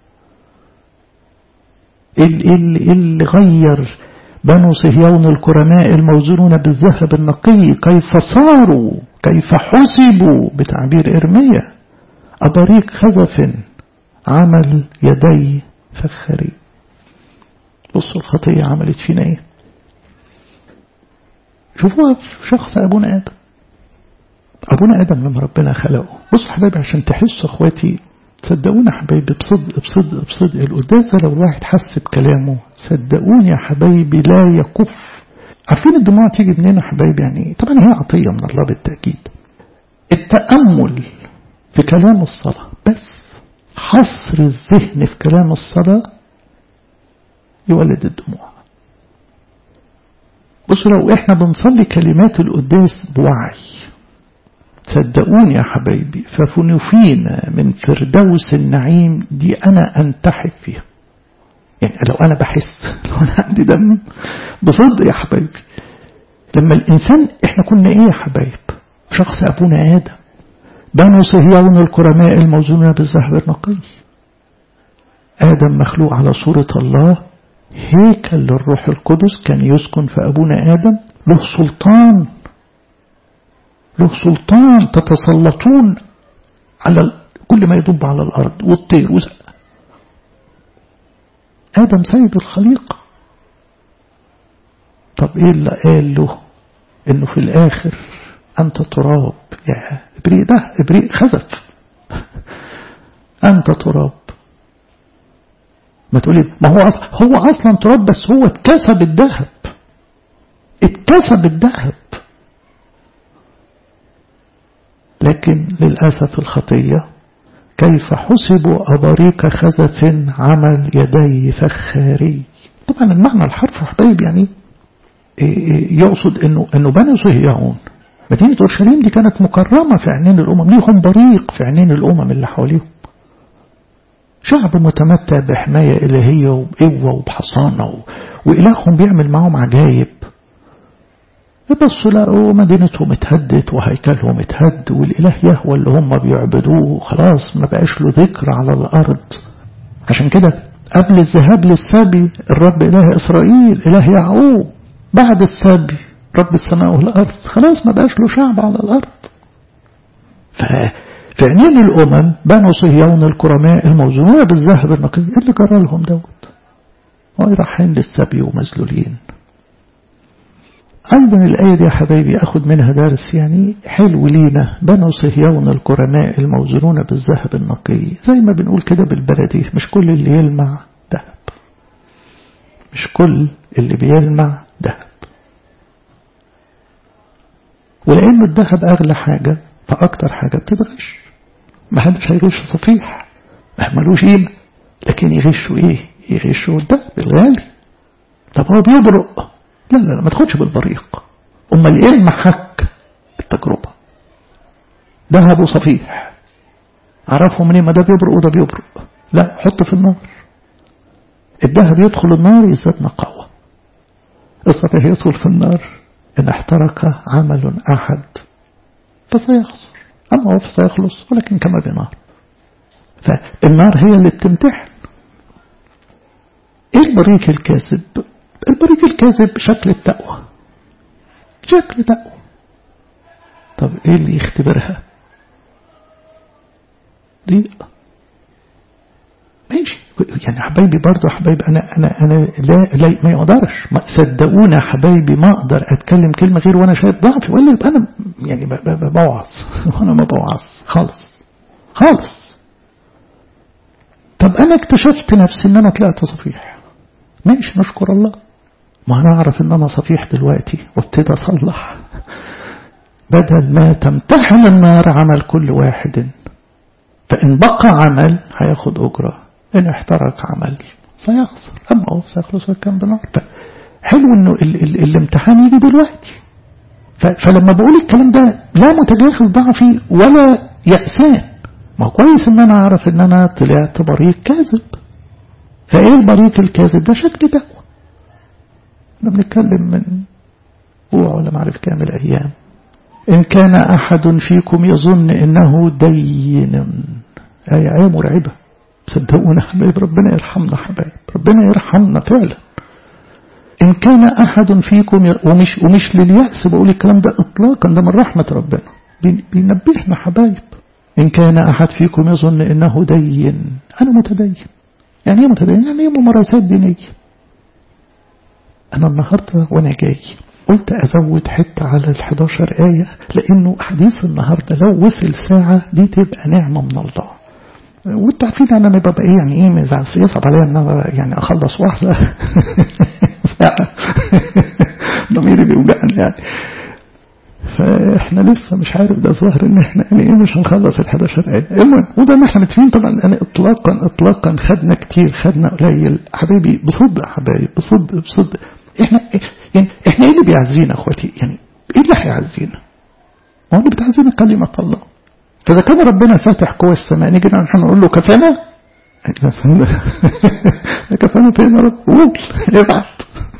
اللي, اللي غير بنو صهيون الكرماء الموزونون بالذهب النقي كيف صاروا كيف حسبوا بتعبير إرميا أباريك خزف عمل يدي فخري بصوا الخطية عملت فينا ايه شوفوها في شخص أبونا آدم أبونا آدم لما ربنا خلقه بصوا حبايبي عشان تحسوا أخواتي صدقوني يا حبايبي بصدق بصدق بصدق القداس ده لو الواحد حس بكلامه صدقوني يا حبايبي لا يكف عارفين الدموع تيجي منين يا حبايبي يعني طبعا هي عطية من الله بالتأكيد التأمل في كلام الصلاة بس حصر الذهن في كلام الصلاة يولد الدموع بصوا لو احنا بنصلي كلمات القداس بوعي صدقوني يا حبايبي ففنفينا من فردوس النعيم دي أنا أنتحب فيها يعني لو أنا بحس لو أنا عندي دم بصدق يا حبايبي لما الإنسان إحنا كنا إيه يا حبايب شخص أبونا آدم بنو صهيون الكرماء الموزونين بالذهب النقي آدم مخلوق على صورة الله هيكل للروح القدس كان يسكن في أبونا آدم له سلطان له سلطان تتسلطون على كل ما يدب على الأرض والطير وزق. آدم سيد الخليقة طب إيه اللي قال له إنه في الآخر أنت تراب يا إبريق ده إبريق خزف أنت تراب ما تقولي ما هو أصلا هو أصلا تراب بس هو اتكسب الذهب اتكسب الذهب لكن للأسف الخطية كيف حسبوا أباريك خزف عمل يدي فخاري طبعا المعنى الحرف حبايب يعني يقصد انه انه بني صهيون مدينة اورشليم دي كانت مكرمة في عينين الامم ليهم بريق في عينين الامم اللي حواليهم شعب متمتع بحماية إلهية وبقوة وبحصانة وإلههم بيعمل معهم عجايب بصوا لقوا مدينتهم اتهدت وهيكلهم اتهد والإله يهوى اللي هم بيعبدوه خلاص ما بقاش له ذكر على الأرض عشان كده قبل الذهاب للسبي الرب إله إسرائيل إله يعقوب بعد السبي رب السماء والأرض خلاص ما بقاش له شعب على الأرض ففي عينين الأمم بنو صهيون الكرماء الموزونون بالذهب النقي اللي جرى لهم دوت رايحين للسبي ومذلولين أيضا الآية دي يا حبايبي أخد منها درس يعني حلو لينا بنو صهيون الكرماء الموزونون بالذهب النقي زي ما بنقول كده بالبلدي مش كل اللي يلمع ذهب مش كل اللي بيلمع ذهب ولأن الذهب أغلى حاجة فأكتر حاجة بتتغش ما حدش هيغش صفيح ملوش قيمة لكن يغشوا إيه يغشوا الذهب الغالي طب هو بيبرق لا لا ما تاخدش بالبريق امال ايه المحك التجربه ذهب وصفيح عرفوا منين ما ده بيبرق وده بيبرق لا حط في النار الذهب يدخل النار يزداد نقاوة الصفيح يدخل في النار إن احترق عمل أحد فسيخسر أما هو فسيخلص ولكن كما بنار فالنار هي اللي بتمتحن ايه البريق الكاذب البريق الكاذب شكل التقوى شكل تقوى طب ايه اللي يختبرها دي ماشي يعني حبايبي برضه حبايبي انا انا انا لا, لا ما يقدرش صدقونا حبايبي ما اقدر اتكلم كلمه غير وانا شايف ضعفي ولا يبقى انا يعني بوعظ وانا ما بوعظ خالص خالص طب انا اكتشفت نفسي ان انا طلعت صفيح ماشي نشكر الله ما انا اعرف ان انا صفيح دلوقتي وابتدي اصلح بدل ما تمتحن النار عمل كل واحد فإن بقى عمل هياخد أجرة إن احترق عمل سيخسر أما هو سيخلص كان بنار حلو إنه ال ال الامتحان يجي دلوقتي فلما بقول الكلام ده لا متجاهل ضعفي ولا يأسان ما هو كويس إن أنا أعرف إن أنا طلعت بريق كاذب فإيه البريق الكاذب ده شكل تقوى احنا بنتكلم من أسبوع ولا معرف كامل أيام إن كان أحد فيكم يظن إنه دين آية آية مرعبة صدقونا حبايب ربنا يرحمنا حبايب ربنا يرحمنا فعلا إن كان أحد فيكم ي... ومش, ومش لليأس بقول الكلام ده إطلاقا ده من رحمة ربنا بينبهنا حبايب إن كان أحد فيكم يظن إنه دين أنا متدين يعني إيه متدين يعني إيه ممارسات دينية أنا النهاردة وأنا جاي قلت أزود حتة على ال 11 آية لأنه حديث النهاردة لو وصل ساعة دي تبقى نعمة من الله وانتوا عارفين أنا ببقى إيه يعني إيه يصعب عليا إن أنا يعني أخلص واحدة ساعة ضميري بيوجعني يعني فاحنا لسه مش عارف ده الظاهر ان احنا يعني ايه مش هنخلص ال 11 ايه المهم وده ما احنا متفقين طبعا انا اطلاقا اطلاقا خدنا كتير خدنا قليل حبايبي بصدق حبايبي بصدق بصدق احنا يعني احنا ايه اللي بيعزينا اخواتي يعني ايه اللي هيعزينا ما هو اللي بتعزينا كلمة الله فاذا كان ربنا فاتح قوى السماء نيجي نحن نقول له كفانا كفانا فين يا رب قول ابعت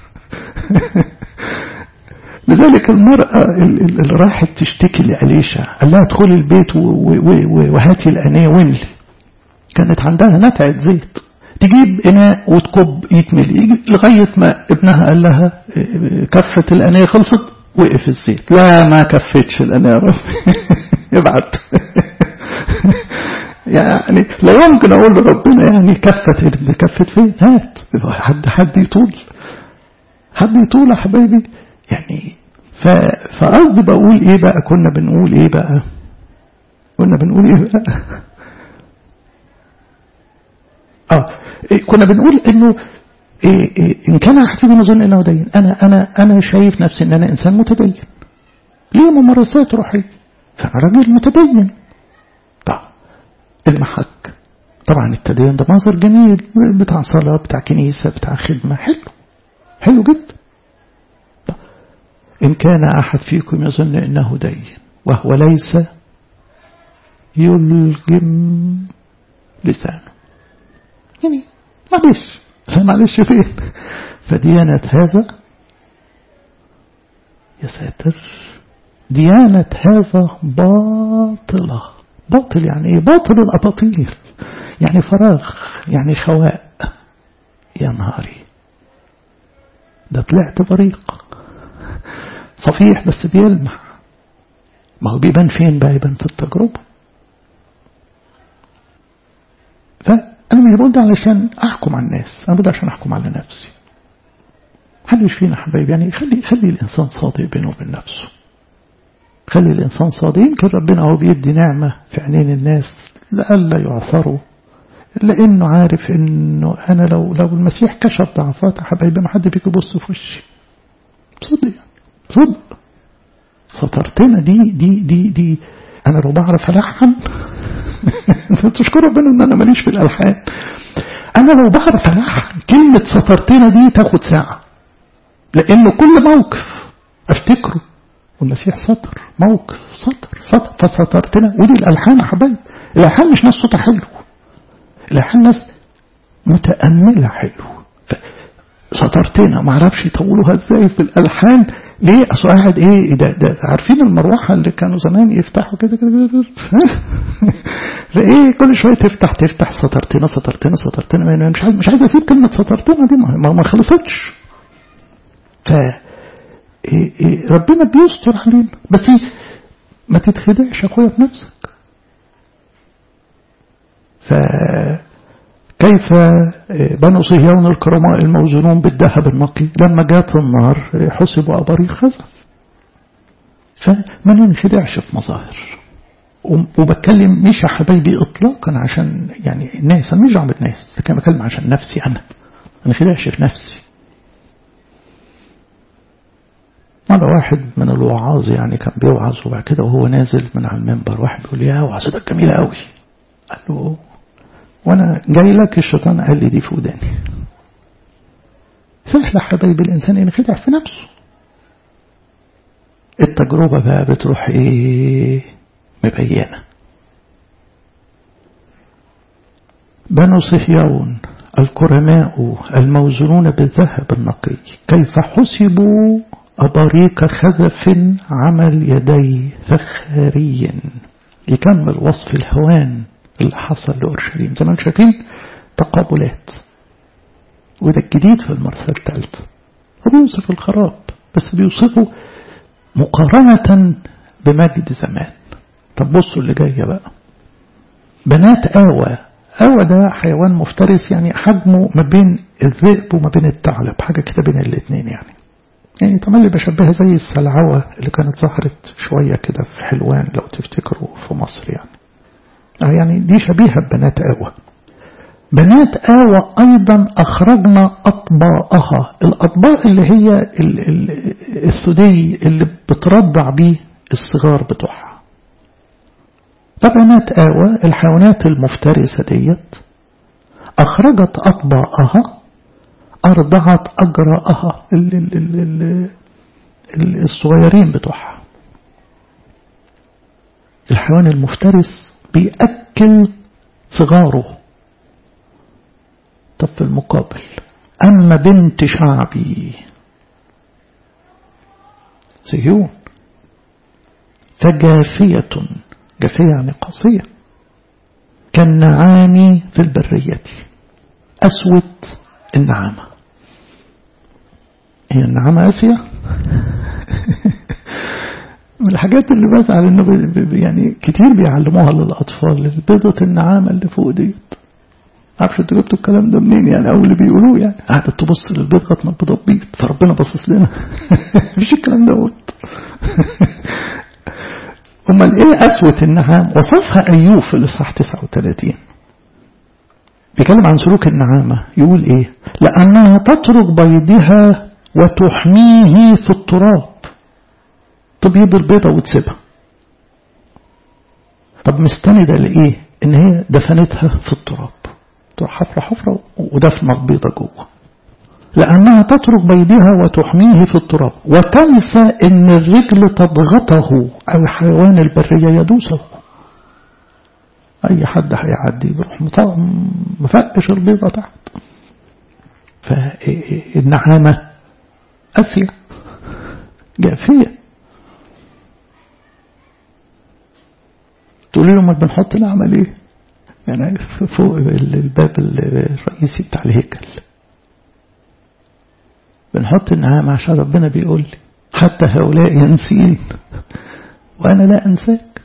لذلك المرأة اللي راحت تشتكي لأليشا قال لها ادخلي البيت وهاتي الأنية واملي كانت عندها نتعة زيت تجيب إناء وتكب يتملي يجي لغاية ما ابنها قال لها كفة الأنية خلصت وقف الزيت لا ما كفتش الأنية يا رب ابعت يعني لا يمكن أقول لربنا يعني كفت كفت فين هات حد حد يطول حد يطول يا حبايبي يعني فقصدي بقول ايه بقى كنا بنقول ايه بقى كنا بنقول ايه بقى اه إيه كنا بنقول انه إيه إيه ان كان احد فيكم يظن انه دين انا انا انا شايف نفسي ان انا انسان متدين ليه ممارسات روحيه فانا راجل متدين طب المحك طبعا التدين ده منظر جميل بتاع صلاه بتاع كنيسه بتاع خدمه حلو حلو جدا إن كان أحد فيكم يظن إنه دين وهو ليس يلجم لسانه يعني معلش معلش فين فديانة هذا يا ساتر ديانة هذا باطلة باطل يعني ايه باطل الأباطيل يعني فراغ يعني خواء يا نهاري ده طلعت بريق صفيح بس بيلمع ما هو بيبان فين بقى يبان في التجربة فأنا مش بقول ده علشان أحكم على الناس أنا بقول عشان أحكم على نفسي محدش فينا حبايب يعني خلي خلي الإنسان صادق بينه وبين نفسه خلي الإنسان صادق يمكن ربنا هو بيدي نعمة في عينين الناس لألا يعثروا لأنه عارف إنه أنا لو لو المسيح كشف ضعفات حبايبي ما حد فيكم يبص في وشي صدق يعني صدق سترتنا دي دي دي دي أنا لو بعرف ألحن تشكر ربنا إن أنا ماليش في الألحان أنا لو بعرف ألحن كلمة سترتنا دي تاخد ساعة لأنه كل موقف أفتكره والمسيح سطر موقف سطر سطر فسترتنا ودي الألحان يا حبايبي الألحان مش ناس صوتها حلو الألحان ناس متأملة حلو سترتنا ما اعرفش يطولوها ازاي في الالحان ليه اصل قاعد ايه ده, ده عارفين المروحه اللي كانوا زمان يفتحوا كده كده كده فايه كل شويه تفتح تفتح سترتنا سترتنا سترتنا مش عايز مش عايز اسيب كلمه سترتنا دي ما, ما خلصتش ف إيه إيه ربنا بيستر علينا بس ما تتخدعش اخويا بنفسك ف كيف بنو صهيون الكرماء الموزونون بالذهب النقي لما جات النار حسبوا أباريق خزف فما ننخدعش في مظاهر وبتكلم مش يا حبايبي اطلاقا عشان يعني الناس انا مش عم الناس لكن بتكلم عشان نفسي انا ما نخدعش في نفسي مرة واحد من الوعاظ يعني كان بيوعظ وبعد كده وهو نازل من على المنبر واحد بيقول يا وعظتك جميلة قوي قال له وانا جاي لك الشيطان قال لي دي في وداني سهل حبايب الانسان ينخدع في نفسه التجربة بقى بتروح ايه مبينة بنو صهيون الكرماء الموزونون بالذهب النقي كيف حسبوا أباريق خزف عمل يدي فخاري يكمل وصف الهوان اللي حصل لأورشليم زي ما انتم شايفين تقابلات وده الجديد في المرثى الثالثة هو بيوصف الخراب بس بيوصفه مقارنة بمجد زمان طب بصوا اللي جاية بقى بنات آوى آوى ده حيوان مفترس يعني حجمه ما بين الذئب وما بين الثعلب حاجة كده بين الاثنين يعني يعني طبعا اللي بشبهها زي السلعوة اللي كانت ظهرت شوية كده في حلوان لو تفتكروا في مصر يعني يعني دي شبيهة ببنات آوى بنات آوى أيضا أخرجنا أطباءها الأطباء اللي هي الثدي اللي بترضع بيه الصغار بتوعها فبنات آوى الحيوانات المفترسة ديت أخرجت أطباءها أرضعت أجراءها الصغيرين بتوعها الحيوان المفترس بيأكل صغاره طب في المقابل أما بنت شعبي صهيون فجافية جافية يعني قاسية كالنعام في البرية أسود النعامة هي النعامة آسيا من الحاجات اللي بزعل انه يعني كتير بيعلموها للاطفال البيضة النعامة اللي فوق ديت عارف انتوا جبتوا الكلام ده منين يعني او اللي بيقولوه يعني قاعدة تبص للبيض لغايه ما البيضة تبيض فربنا باصص لنا مفيش الكلام دوت امال ايه اسوة النعام وصفها ايوب في الاصحاح 39 بيتكلم عن سلوك النعامة يقول ايه لانها تترك بيضها وتحميه في التراب تبيض البيضة وتسيبها طب مستندة لإيه إن هي دفنتها في التراب تروح حفرة حفرة ودفن البيضة جوه لأنها تترك بيدها وتحميه في التراب وتنسى أن الرجل تضغطه الحيوان البرية يدوسه أي حد هيعدي يروح مفقش البيضة تحت فالنعامة قاسية جافية تقولي له ما بنحط نعمة ليه يعني فوق الباب الرئيسي بتاع الهيكل بنحط النعام عشان ربنا بيقول لي حتى هؤلاء ينسين وأنا لا أنساك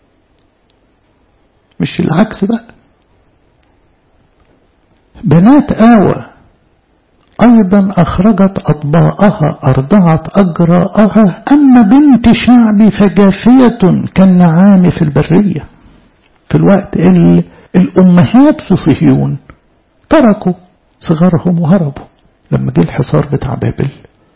مش العكس بقى بنات آوى أيضا أخرجت أطباءها أرضعت أجراءها أما بنت شعبي فجافية كالنعام في البرية في الوقت اللي الأمهات في صهيون تركوا صغارهم وهربوا لما جه الحصار بتاع بابل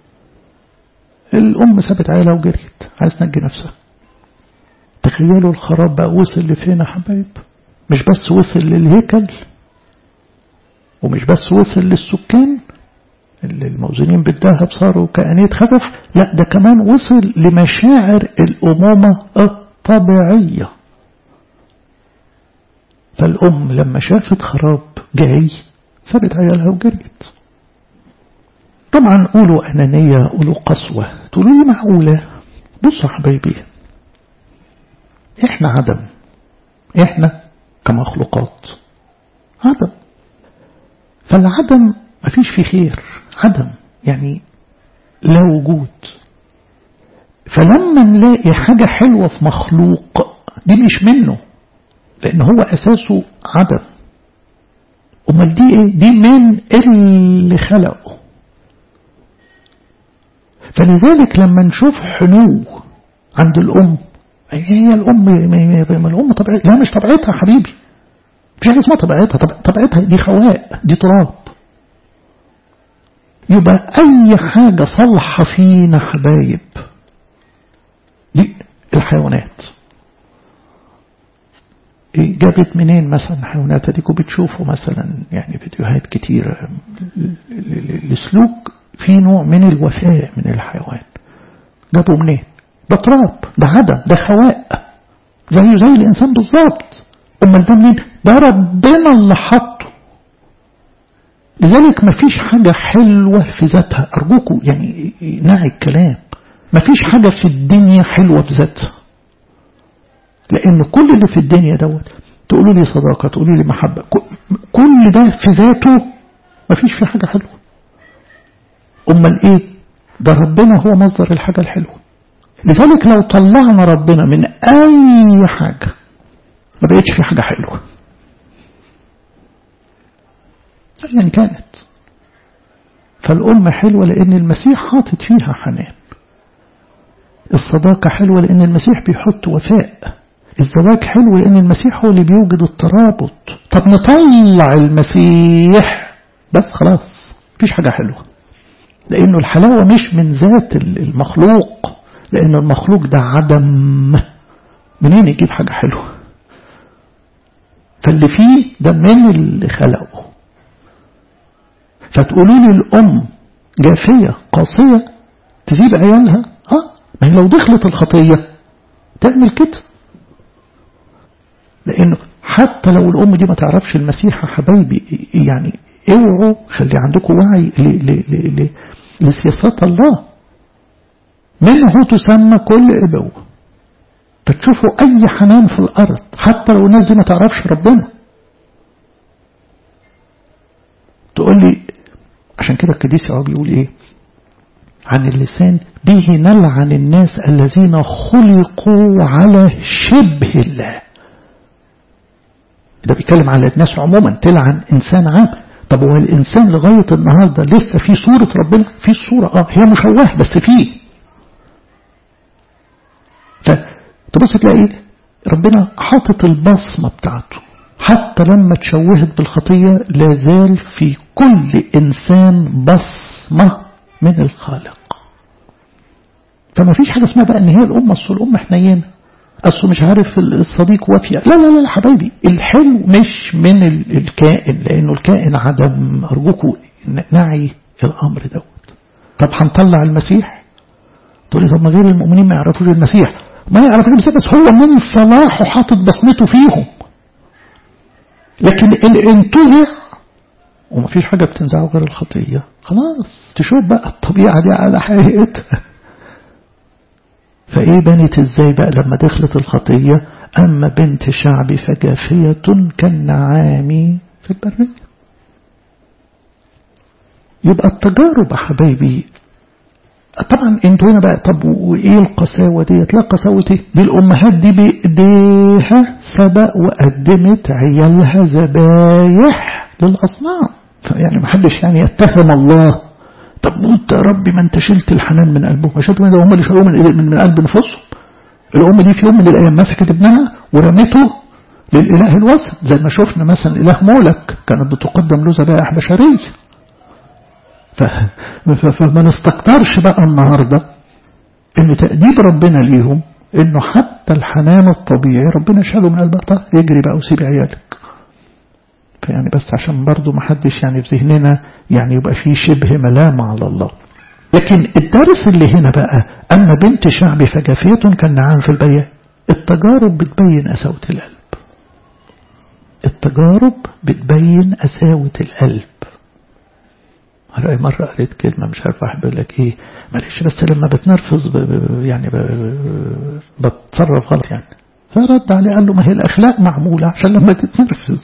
الأم سابت عيلة وجريت عايز تنجي نفسها تخيلوا الخراب بقى وصل لفين يا حبايب مش بس وصل للهيكل ومش بس وصل للسكان اللي الموزنين بالذهب صاروا كأنية خزف لا ده كمان وصل لمشاعر الأمومة الطبيعية فالأم لما شافت خراب جاي سابت عيالها وجريت طبعا قولوا أنانية قولوا قسوة تقولوا لي معقولة بصوا حبايبي احنا عدم احنا كمخلوقات عدم فالعدم مفيش فيه خير عدم يعني لا وجود فلما نلاقي حاجة حلوة في مخلوق دي مش منه لأن هو أساسه عدم أمال دي إيه؟ دي من اللي خلقه فلذلك لما نشوف حنو عند الأم هي الأم ما الأم طبيعتها لا مش طبيعتها حبيبي مش حاجة اسمها طبيعتها طبيعتها دي خواء دي تراب يبقى أي حاجة صالحة فينا حبايب دي الحيوانات جابت منين مثلا حيوانات اديكم بتشوفوا مثلا يعني فيديوهات كتيرة السلوك في نوع من الوفاء من الحيوان جابوا منين ده تراب ده عدم ده خواء زيه زي الإنسان بالظبط أمال ده منين ده ربنا اللي حطه لذلك ما فيش حاجة حلوة في ذاتها أرجوكم يعني نعي الكلام ما فيش حاجة في الدنيا حلوة بذاتها لأن كل اللي في الدنيا دوت تقولوا لي صداقة تقولوا لي محبة كل ده في ذاته ما فيش فيه حاجة حلوة أمال إيه ده ربنا هو مصدر الحاجة الحلوة لذلك لو طلعنا ربنا من أي حاجة ما بقتش في حاجة حلوة أيا كانت فالأم حلوة لأن المسيح حاطط فيها حنان الصداقة حلوة لأن المسيح بيحط وفاء الزواج حلو لأن المسيح هو اللي بيوجد الترابط طب نطلع المسيح بس خلاص مفيش حاجة حلوة لأنه الحلاوة مش من ذات المخلوق لأن المخلوق ده عدم منين يجيب حاجة حلوة فاللي فيه ده من اللي خلقه فتقولوا لي الأم جافية قاسية تسيب عيالها اه ما هي لو دخلت الخطية تعمل كده لأنه حتى لو الأم دي ما تعرفش المسيح حبايبي يعني اوعوا خلي عندكم وعي لسياسات الله منه تسمى كل إبوة فتشوفوا أي حنان في الأرض حتى لو الناس دي ما تعرفش ربنا تقول لي عشان كده القديس يعقوب بيقول ايه عن اللسان به نلعن الناس الذين خلقوا على شبه الله ده بيتكلم على الناس عموما تلعن انسان عام طب هو الانسان لغايه النهارده لسه في صوره ربنا في الصوره اه هي مشوهه بس فيه فتبص تلاقي ربنا حاطط البصمه بتاعته حتى لما تشوهت بالخطيه لا زال في كل انسان بصمه من الخالق فما فيش حاجه اسمها بقى ان هي الامه اصل الامه حنينه أصله مش عارف الصديق وفي لا لا لا حبايبي الحلو مش من الكائن لأنه الكائن عدم أرجوكوا نعي الأمر دوت طب هنطلع المسيح تقول لي طب ما غير المؤمنين ما يعرفوش المسيح ما يعرفوش المسيح بس هو من صلاحه حاطط بصمته فيهم لكن اللي انتزع ومفيش حاجة بتنزعه غير الخطية خلاص تشوف بقى الطبيعة دي على حقيقتها فايه بنت ازاي بقى لما دخلت الخطية اما بنت شعبي فجافية كالنعام في البرية يبقى التجارب يا حبايبي طبعا انتوا هنا بقى طب وايه القساوة ديت لا قساوة ايه دي الامهات دي بايديها سبق وقدمت عيالها ذبايح للاصنام يعني ما حدش يعني يتهم الله طب وانت يا ربي ما انت شلت الحنان من قلبهم مش ده هم اللي شالوه من, من, من قلب نفوسهم الام دي في يوم من الايام مسكت ابنها ورمته للاله الوسط زي ما شفنا مثلا اله مولك كانت بتقدم له ذبائح بشريه فما نستكترش بقى النهارده انه تأديب ربنا ليهم انه حتى الحنان الطبيعي ربنا شاله من قلبها طيب يجري بقى وسيب عيالك فيعني بس عشان برضو ما حدش يعني في ذهننا يعني يبقى فيه شبه ملامة على الله لكن الدرس اللي هنا بقى أما بنت شعبي فجافية كالنعام في البرية التجارب بتبين أساوة القلب التجارب بتبين أساوة القلب على مرة قريت كلمة مش عارف واحد بيقول لك ايه معلش بس لما بتنرفز ب ب يعني ب بتصرف غلط يعني فرد عليه قال له ما هي الأخلاق معمولة عشان لما تتنرفز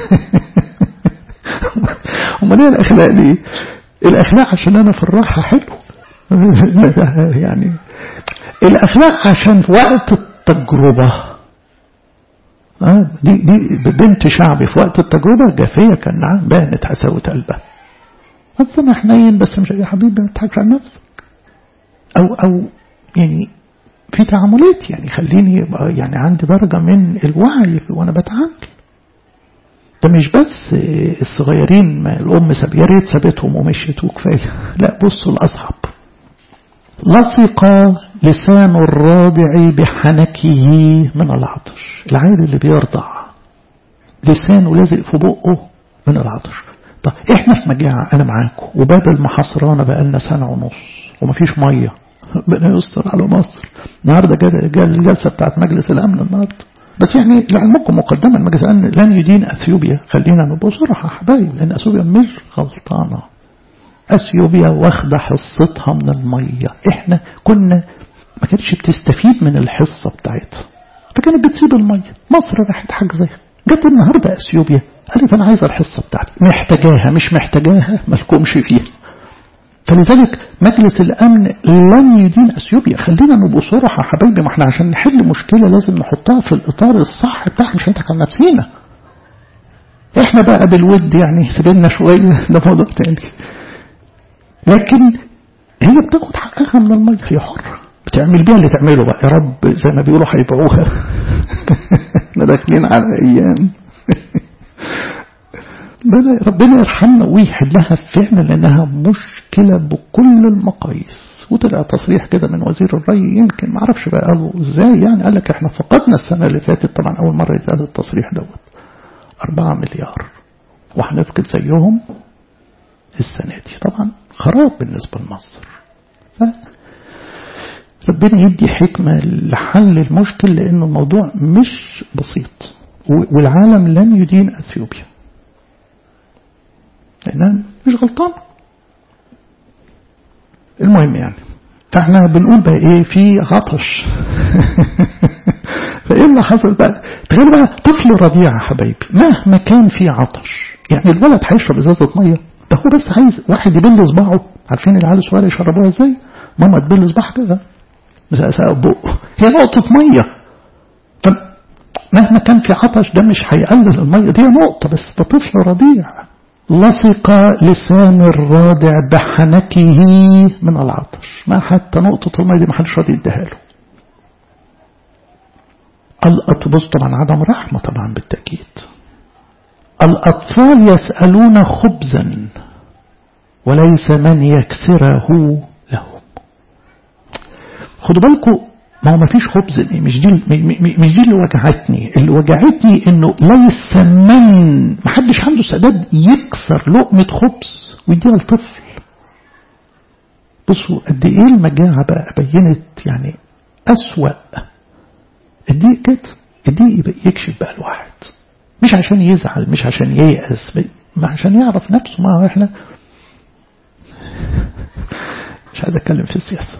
امال ايه الأخلاق ليه الأخلاق عشان أنا في الراحة حلو يعني الأخلاق عشان في وقت التجربة آه دي, دي بنت شعبي في وقت التجربة جافية كان نعم بانت حساوة قلبها بس أنا حنين بس مش يا حبيبي ما تضحكش على نفسك أو أو يعني في تعاملات يعني خليني يبقى يعني عندي درجة من الوعي وأنا بتعامل ده مش بس الصغيرين ما الأم ساب يا ريت سابتهم ومشيت وكفاية لا بصوا الأصعب لصق لسان الرابع بحنكه من العطش العيل اللي بيرضع لسانه لازق في بقه من العطش طب احنا في مجاعة انا معاكم وباب المحاصرة بقالنا سنة ونص ومفيش مية ربنا يستر على مصر النهارده جاء الجلسة بتاعت مجلس الأمن النهارده بس يعني لعلمكم مقدما مجلس الأمن لن يدين أثيوبيا خلينا نبقى صراحة حبايب لأن أثيوبيا مش غلطانة أثيوبيا واخدة حصتها من المية احنا كنا ما كانتش بتستفيد من الحصة بتاعتها فكانت بتسيب المية مصر راحت حاجزها جت النهاردة أثيوبيا قالت أنا عايزة الحصة بتاعتي محتاجاها مش محتاجاها مالكمش فيها فلذلك مجلس الأمن لن يدين أثيوبيا خلينا نبقى صراحة حبايبي ما احنا عشان نحل مشكلة لازم نحطها في الإطار الصح بتاعها مش هنضحك على نفسينا احنا بقى بالود يعني سيبنا شوية ده موضوع تاني لكن هي بتاخد حقها من المية هي حرة بتعمل بيها اللي تعمله بقى يا رب زي ما بيقولوا هيبيعوها احنا داخلين على ايام ربنا يرحمنا ويحلها فعلا لانها مشكلة بكل المقاييس وطلع تصريح كده من وزير الري يمكن ما اعرفش بقى قالوا ازاي يعني قال لك احنا فقدنا السنة اللي فاتت طبعا اول مرة يتقال التصريح دوت أربعة مليار وهنفقد زيهم السنة دي طبعا خراب بالنسبة لمصر ربنا يدي حكمة لحل المشكل لأن الموضوع مش بسيط والعالم لن يدين أثيوبيا لأنها مش غلطان المهم يعني فاحنا بنقول بقى ايه في عطش فايه اللي حصل بقى تخيل بقى طفل رضيع يا حبايبي مهما كان في عطش يعني الولد هيشرب ازازه ميه ده هو بس عايز واحد يبل صباعه عارفين العيال الصغيره يشربوها ازاي ماما تبل صباعها كده مسقسقه بقه هي نقطه ميه مهما كان في عطش ده مش هيقلل الميه دي نقطه بس ده طفل رضيع لصق لسان الرادع بحنكه من العطش ما حتى نقطة المية دي ما حدش راضي يديها له الأطباء طبعا عدم رحمة طبعا بالتأكيد الأطفال يسألون خبزا وليس من يكسره لهم خدوا بالكم ما هو ما فيش خبز مش دي مش دي اللي وجعتني اللي وجعتني انه ليس من ما حدش عنده استعداد يكسر لقمة خبز ويديها لطفل بصوا قد ايه المجاعة بقى بينت يعني أسوأ الضيق كده الضيق يكشف بقى الواحد مش عشان يزعل مش عشان ييأس ما عشان يعرف نفسه ما هو احنا مش عايز اتكلم في السياسة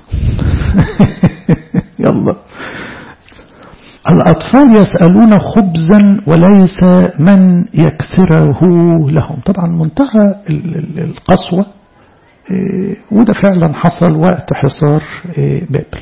يلا الأطفال يسألون خبزا وليس من يكسره لهم طبعا منتهى القسوة وده فعلا حصل وقت حصار بابل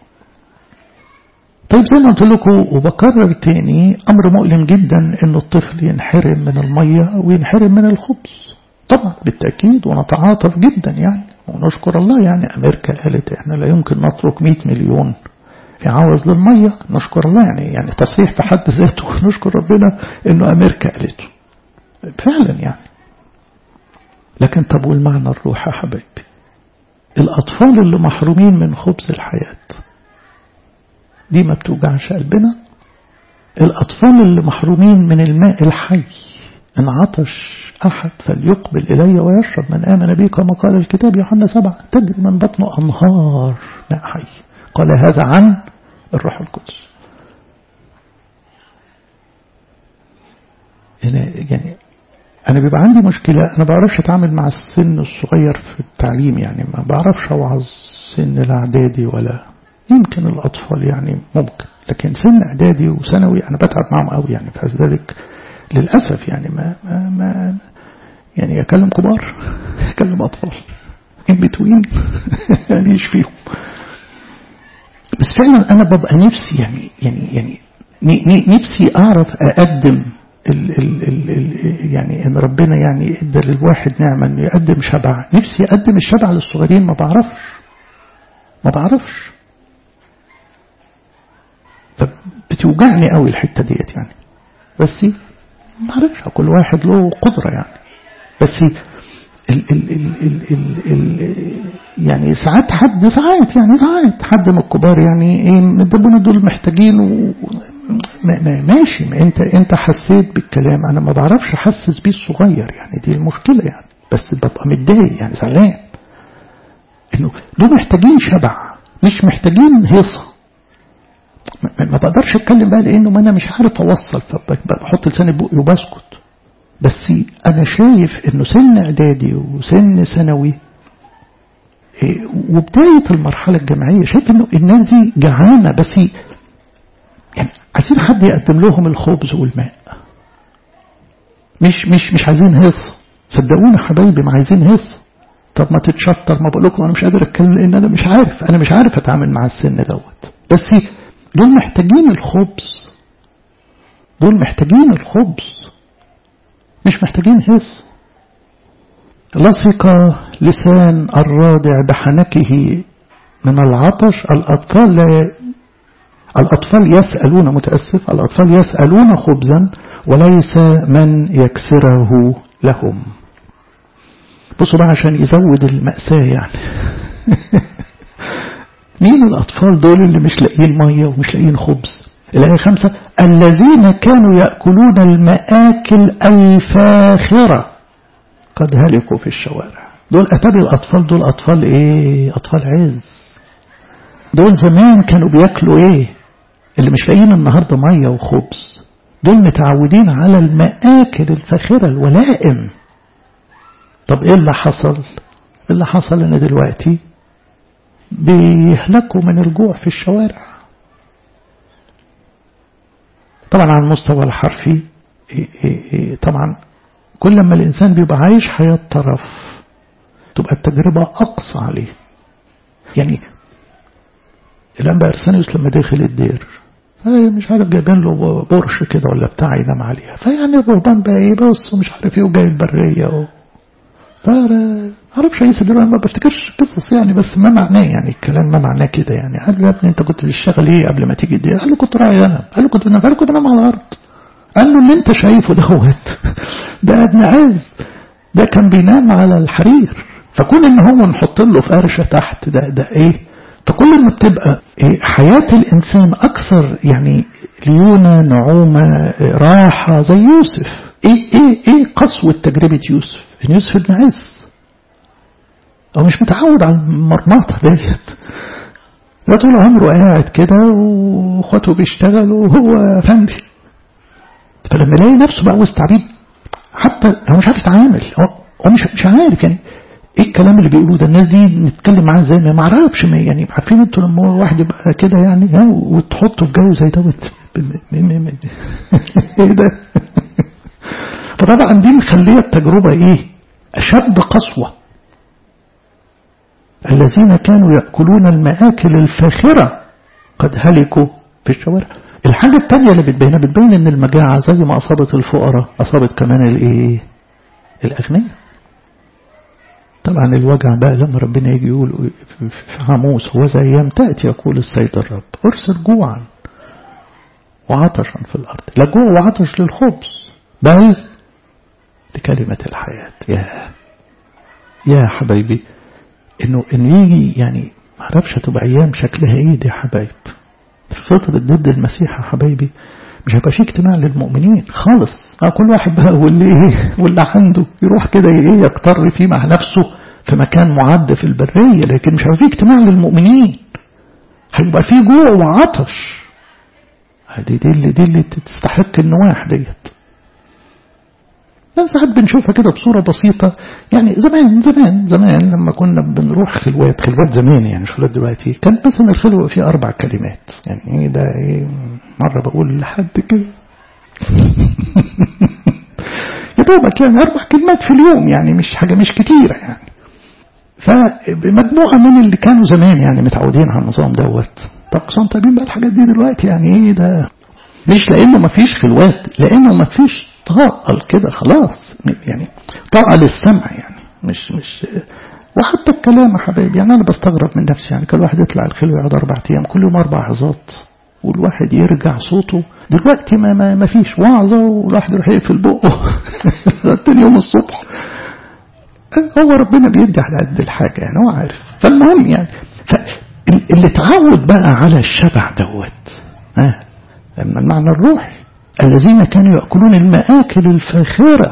طيب زي ما قلت لكم وبكرر تاني أمر مؤلم جدا إن الطفل ينحرم من المية وينحرم من الخبز طبعا بالتأكيد ونتعاطف جدا يعني ونشكر الله يعني أمريكا قالت إحنا لا يمكن نترك 100 مليون في عوز للمية نشكر الله يعني يعني تصريح في حد ذاته نشكر ربنا إنه أمريكا قالته فعلا يعني لكن طب والمعنى الروح يا حبايبي الأطفال اللي محرومين من خبز الحياة دي ما بتوجعش قلبنا الأطفال اللي محرومين من الماء الحي إن عطش أحد فليقبل إلي ويشرب من آمن بي كما قال الكتاب يوحنا سبعة تجري من بطنه أنهار ماء حي قال هذا عن الروح القدس هنا يعني أنا بيبقى عندي مشكلة أنا بعرفش أتعامل مع السن الصغير في التعليم يعني ما بعرفش أوعظ سن الإعدادي ولا يمكن الأطفال يعني ممكن لكن سن إعدادي وثانوي أنا بتعب معهم قوي يعني فذلك للأسف يعني ما, ما, ما يعني أكلم كبار أكلم أطفال in between ماليش فيهم بس فعلا أنا ببقى نفسي يعني يعني يعني نفسي أعرف أقدم ال ال ال ال يعني ان ربنا يعني ادى للواحد نعمه انه يقدم شبع نفسي اقدم الشبع للصغيرين ما بعرفش ما بعرفش فبتوجعني قوي الحته ديت يعني بس ما اعرفش كل واحد له قدره يعني بس ال ال ال ال ال ال يعني ساعات حد ساعات يعني ساعات حد من الكبار يعني ايه مدبونا دول محتاجين و ماشي ما انت انت حسيت بالكلام انا ما بعرفش احسس بيه الصغير يعني دي المشكله يعني بس ببقى متضايق يعني زعلان انه دول محتاجين شبع مش محتاجين هيصه ما بقدرش اتكلم بقى لانه ما انا مش عارف اوصل فبحط لساني بقي وبسكت بس انا شايف انه سن اعدادي وسن ثانوي وبدايه المرحله الجامعيه شايف انه الناس دي جعانه بس يعني عايزين حد يقدم لهم الخبز والماء مش مش مش عايزين هيصه صدقونا حبايبي ما عايزين هيصه طب ما تتشطر ما بقول لكم انا مش قادر اتكلم لان انا مش عارف انا مش عارف اتعامل مع السن دوت بس دول محتاجين الخبز دول محتاجين الخبز مش محتاجين هس لصق لسان الرادع بحنكه من العطش الأطفال لا الأطفال يسألون متأسف الأطفال يسألون خبزا وليس من يكسره لهم بصوا بقى عشان يزود المأساة يعني مين الأطفال دول اللي مش لاقيين مية ومش لاقيين خبز الآية خمسة الذين كانوا يأكلون المآكل الفاخرة قد هلكوا في الشوارع دول أتاري الأطفال دول أطفال إيه أطفال عز دول زمان كانوا بياكلوا إيه اللي مش لاقيين النهاردة مية وخبز دول متعودين على المآكل الفاخرة الولائم طب إيه اللي حصل اللي حصل إن دلوقتي بيهلكوا من الجوع في الشوارع طبعا على المستوى الحرفي طبعا كل ما الإنسان بيبقى عايش حياة طرف تبقى التجربة أقصى عليه يعني الأنبا أرسانيوس لما دخل الدير مش عارف جايبين له برش كده ولا بتاع ينام عليها فيعني الرهبان بقى ايه بص مش عارف ايه وجاي البرية و... فأنا عرفش عيسى دلوقتي ما بفتكرش قصص يعني بس ما معناه يعني الكلام ما معناه كده يعني قال له يا ابني انت كنت بتشتغل ايه قبل ما تيجي الدير قال له كنت راعي انا قال له كنت بنام قال له كنت بنام على الارض قال له اللي انت شايفه دوت ده ابن عز ده كان بينام على الحرير فكون ان هو نحط له فرشه تحت ده ده ايه فكل ما بتبقى إيه حياة الإنسان أكثر يعني ليونة نعومة راحة زي يوسف إيه إيه إيه قسوة تجربة يوسف إن يوسف ابن عز هو مش متعود على المرمطة ديت ده طول عمره قاعد كده واخواته بيشتغلوا وهو فندي فلما يلاقي نفسه بقى وسط عبيد حتى هو مش عارف يتعامل هو, هو مش مش عارف يعني ايه الكلام اللي بيقولوه ده الناس دي نتكلم معاها ازاي ما اعرفش يعني عارفين انتوا لما واحد يبقى كده يعني ها وتحطه في جو زي دوت ايه ده فطبعا دي مخليه التجربه ايه اشد قسوه الذين كانوا ياكلون المآكل الفاخره قد هلكوا في الشوارع الحاجة التانية اللي بتبينها بتبين ان المجاعة زي ما اصابت الفقراء اصابت كمان الايه الاغنياء طبعا الوجع بقى لما ربنا يجي يقول في عاموس هو زي ايام تأتي يقول السيد الرب ارسل جوعا وعطشا في الارض لا جوع وعطش للخبز بل لكلمة الحياة يا يا حبايبي انه انه يجي يعني ما اعرفش هتبقى ايام شكلها ايه دي يا حبايب في فترة ضد المسيح يا حبايبي مش هيبقى في اجتماع للمؤمنين خالص اه كل واحد بقى واللي ايه واللي عنده يروح كده ايه يقتر فيه مع نفسه في مكان معد في البرية لكن مش هيبقى في اجتماع للمؤمنين هيبقى في جوع وعطش دي دي اللي دي اللي تستحق النواح ديت ساعات بنشوفها كده بصورة بسيطة يعني زمان زمان زمان لما كنا بنروح خلوات خلوات زمان يعني مش خلوات دلوقتي كان مثلا الخلوة فيها أربع كلمات يعني ايه ده ايه مرة بقول لحد كده يا دوبك يعني أربع كلمات في اليوم يعني مش حاجة مش كتيرة يعني فمجموعة من اللي كانوا زمان يعني متعودين على النظام دوت طب طيبين بقى الحاجات دي دلوقتي يعني ايه ده مش لانه ما فيش خلوات لانه ما فيش طاقة كده خلاص يعني طاقة للسمع يعني مش مش وحتى الكلام يا حبايبي يعني انا بستغرب من نفسي يعني كل واحد يطلع الخلوة يقعد اربع ايام كل يوم اربع عظات والواحد يرجع صوته دلوقتي ما ما, ما فيش وعظة والواحد يروح يقفل بقه تاني يوم الصبح هو ربنا بيدي على قد الحاجة يعني هو عارف فالمهم يعني اللي اتعود بقى على الشبع دوت ها لما المعنى الروحي الذين كانوا يأكلون المآكل الفاخرة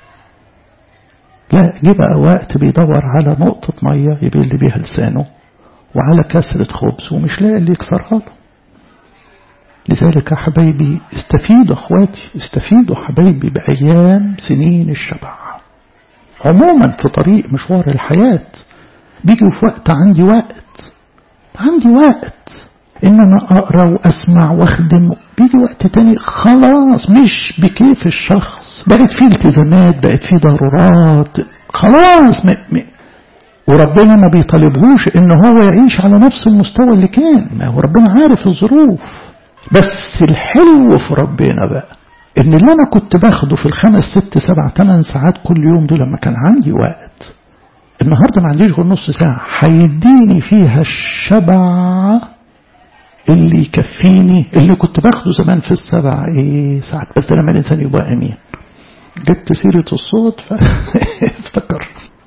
لا جه بقى وقت بيدور على نقطة مية يبل بيها لسانه وعلى كسرة خبز ومش لاقي اللي يكسرها له لذلك يا حبايبي استفيدوا اخواتي استفيدوا حبايبي بأيام سنين الشبع عموما في طريق مشوار الحياة بيجي في وقت عندي وقت عندي وقت ان انا اقرا واسمع واخدم بيجي وقت تاني خلاص مش بكيف الشخص بقت في التزامات بقت في ضرورات خلاص م... م... وربنا ما بيطالبهوش ان هو يعيش على نفس المستوى اللي كان ما هو ربنا عارف الظروف بس الحلو في ربنا بقى ان اللي انا كنت باخده في الخمس ست سبع ثمان ساعات كل يوم دول لما كان عندي وقت النهارده ما عنديش غير نص ساعه هيديني فيها الشبع اللي يكفيني اللي كنت باخده زمان في السبع ايه ساعات بس ده لما الانسان يبقى امين جبت سيرة الصوت فافتكر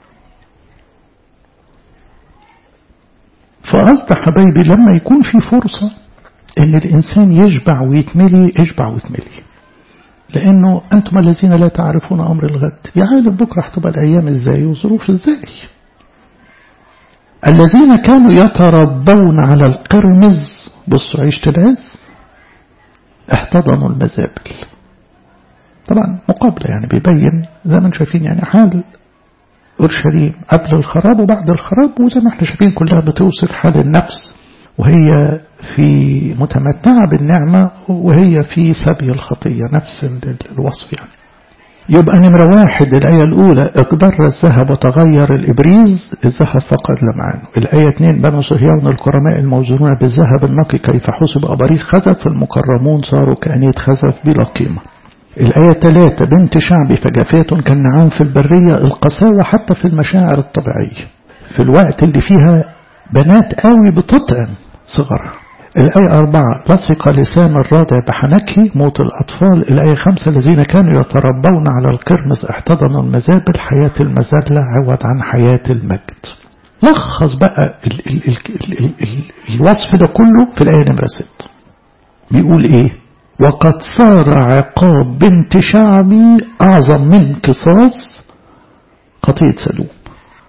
فقصد حبايبي لما يكون في فرصة ان الانسان يشبع ويتملي اشبع ويتملي لانه انتم الذين لا تعرفون امر الغد يا عالم بكره هتبقى الايام ازاي وظروف ازاي الذين كانوا يتربون على القرمز بصوا عيشة العز احتضنوا المزابل طبعا مقابلة يعني بيبين زي ما انتم شايفين يعني حال أورشليم قبل الخراب وبعد الخراب وزي ما احنا شايفين كلها بتوصف حال النفس وهي في متمتعة بالنعمة وهي في سبي الخطية نفس الوصف يعني يبقى نمرة واحد الآية الأولى اقدر الذهب وتغير الإبريز الذهب فقد لمعانه الآية اثنين بنو صهيون الكرماء الموزونون بالذهب النقي كيف حسب أباريق خزف المكرمون صاروا كأنية خزف بلا قيمة الآية ثلاثة بنت شعبي فجافية كالنعام في البرية القساوة حتى في المشاعر الطبيعية في الوقت اللي فيها بنات قوي بتطعم صغرها الآية أربعة لصق لسان الرادع بحنكه موت الأطفال الآية خمسة الذين كانوا يتربون على القرمز احتضنوا المزابل حياة المزلة عوض عن حياة المجد لخص بقى ال ال ال ال ال ال الوصف ده كله في الآية نمرة ست بيقول إيه وقد صار عقاب بنت شعبي أعظم من قصاص خطية سلوم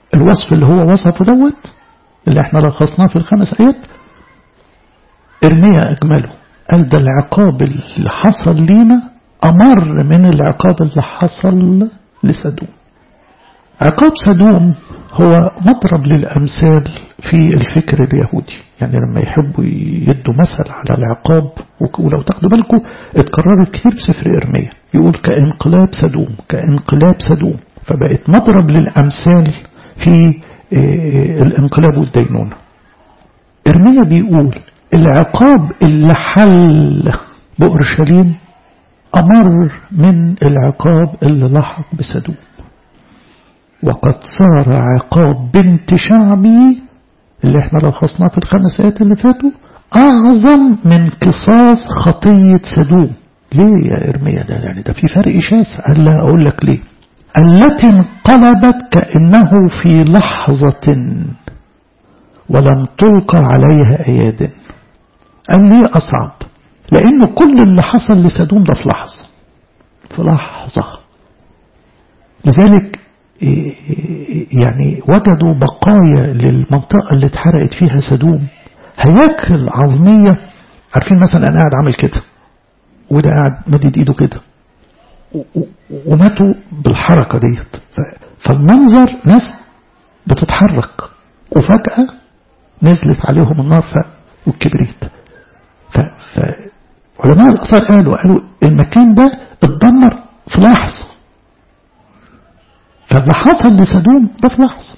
الوصف اللي هو وصفه دوت اللي احنا لخصناه في الخمس آيات ارميا أجمله قال ده العقاب اللي حصل لينا أمر من العقاب اللي حصل لسدوم عقاب سدوم هو مضرب للأمثال في الفكر اليهودي يعني لما يحبوا يدوا مثل على العقاب ولو تاخدوا بالكم اتكررت كتير في سفر إرميا يقول كانقلاب سدوم كانقلاب سدوم فبقت مضرب للأمثال في الانقلاب والدينونة إرميا بيقول العقاب اللي حل بأورشليم أمر من العقاب اللي لحق بسدوم وقد صار عقاب بنت شعبي اللي احنا لخصناه في الخمس آيات اللي فاتوا أعظم من قصاص خطية سدوم ليه يا إرميا ده يعني ده في فرق شاسع قال لا أقول لك ليه التي انقلبت كأنه في لحظة ولم تلقى عليها أياد قال ليه أصعب لأنه كل اللي حصل لسدوم ده في لحظة في لحظة لذلك يعني وجدوا بقايا للمنطقة اللي اتحرقت فيها سدوم هياكل عظمية عارفين مثلا أنا قاعد عامل كده وده قاعد مدد إيده كده وماتوا بالحركة ديت فالمنظر ناس بتتحرك وفجأة نزلت عليهم النار والكبريت فعلماء الأثار قالوا قالوا المكان ده اتدمر في لحظة فاللي حصل لسدوم ده في لحظة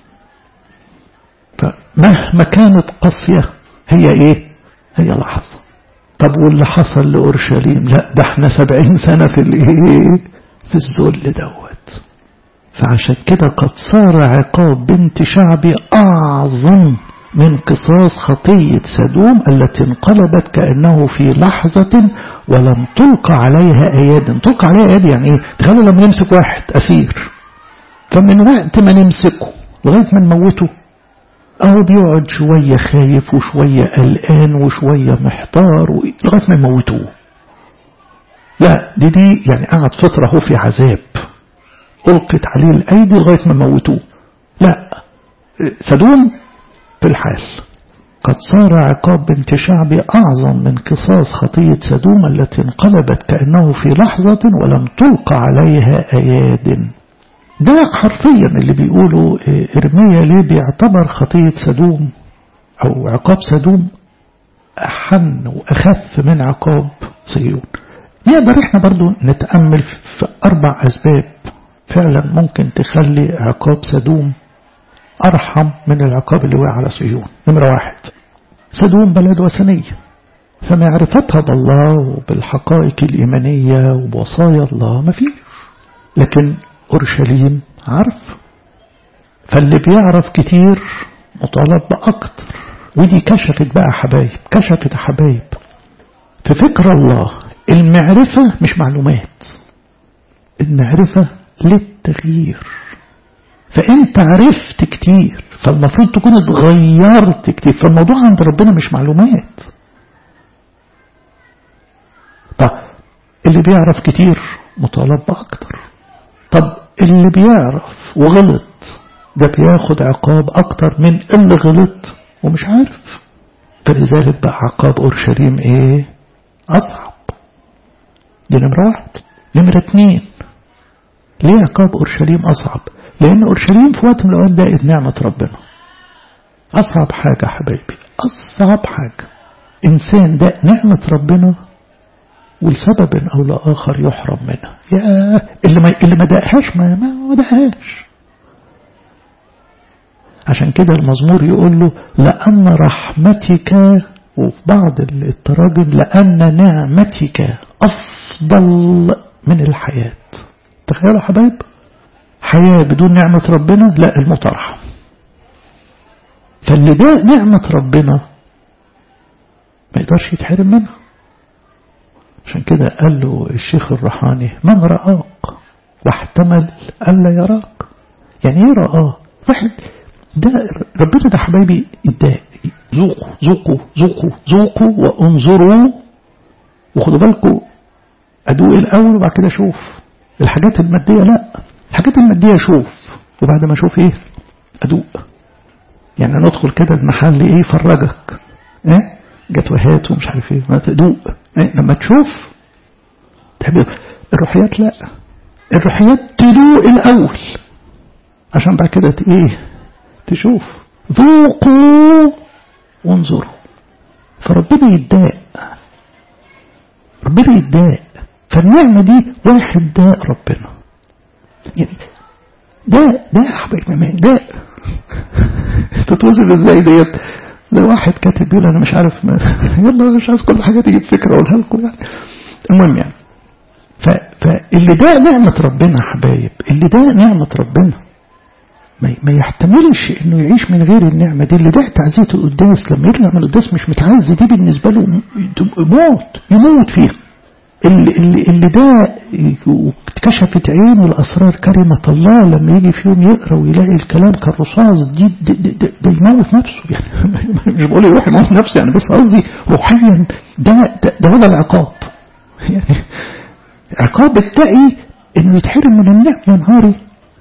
فمهما كانت قاسية هي ايه هي لحظة طب واللي حصل لأورشليم لا ده احنا سبعين سنة في الايه في الذل دوت فعشان كده قد صار عقاب بنت شعبي أعظم من قصاص خطية سدوم التي انقلبت كأنه في لحظة ولم تلقى عليها أياد تلقى عليها أياد يعني ايه تخيلوا لما نمسك واحد أسير فمن وقت ما نمسكه لغاية ما نموته أهو بيقعد شوية خايف وشوية قلقان وشوية محتار لغاية ما يموتوه لا دي دي يعني قعد فترة هو في عذاب ألقت عليه الأيدي لغاية ما موتوه لا سدوم في الحال قد صار عقاب بنت شعبي أعظم من قصاص خطية سدوم التي انقلبت كأنه في لحظة ولم تلقى عليها أياد ده حرفيا اللي بيقولوا إرميا ليه بيعتبر خطية سدوم أو عقاب سدوم أحن وأخف من عقاب صهيون نقدر احنا برضو نتأمل في أربع أسباب فعلا ممكن تخلي عقاب سدوم أرحم من العقاب اللي وقع على صهيون نمرة واحد سدوم بلد وثنية فمعرفتها بالله وبالحقائق الإيمانية وبوصايا الله ما فيش لكن أورشليم عارف فاللي بيعرف كتير مطالب بأكتر ودي كشفت بقى حبايب كشفت حبايب في فكر الله المعرفة مش معلومات المعرفة للتغيير فأنت عرفت كتير فالمفروض تكون اتغيرت كتير فالموضوع عند ربنا مش معلومات طب اللي بيعرف كتير مطالب بأكتر طب اللي بيعرف وغلط ده بياخد عقاب أكتر من اللي غلط ومش عارف فلذلك بقى عقاب أورشليم إيه أصعب دي نمرة واحد نمرة اتنين ليه عقاب أورشليم أصعب لأن أورشليم في وقت من الأوقات دقت نعمة ربنا أصعب حاجة حبايبي أصعب حاجة إنسان دق نعمة ربنا ولسبب أو لآخر يحرم منها يا اللي ما اللي ما دقهاش ما ما دقهاش عشان كده المزمور يقول له لأن رحمتك وفي بعض التراجم لأن نعمتك أفضل من الحياة تخيلوا حبايب حياة بدون نعمة ربنا لا الموت أرحم فاللي ده نعمة ربنا ما يقدرش يتحرم منها عشان كده قال له الشيخ الرحاني من رآك واحتمل ألا يراك يعني ايه رآه واحد ده ربنا ده حبايبي اداه ذوقوا ذوقوا ذوقوا ذوقوا وانظروا وخدوا بالكم ادوق الاول وبعد كده اشوف الحاجات الماديه لا الحاجات الماديه اشوف وبعد ما اشوف ايه ادوق يعني ندخل كده المحل ايه يفرجك ايه جاتوهات ومش عارف ايه ما تدوق إيه؟ لما تشوف تحب الروحيات لا الروحيات تدوق الاول عشان بعد كده ايه تشوف ذوقوا وانظروا فربنا يتضايق ربنا يتضايق فالنعمة دي واحد داء ربنا يعني داء داء يا حبيبي داء تتوصل ازاي ديت ده واحد كاتب يقول انا مش عارف ما يلا مش عايز كل حاجه تيجي بفكره اقولها لكم يعني المهم يعني ف... فاللي ده نعمة ربنا حبايب اللي ده نعمة ربنا ما, ما يحتملش انه يعيش من غير النعمة دي اللي ده تعزية القداس لما يطلع من القداس مش متعزي دي بالنسبة له يموت يموت فيها اللي, اللي, اللي ده اتكشفت عينه الأسرار كلمة الله لما يجي في يوم يقرأ ويلاقي الكلام كالرصاص دي ده, ده, ده, ده يموت نفسه يعني مش بقول يروح يموت نفسه يعني بس قصدي روحيا ده ده, ده هو العقاب يعني عقاب التقي انه يتحرم من النعمة يا نهاري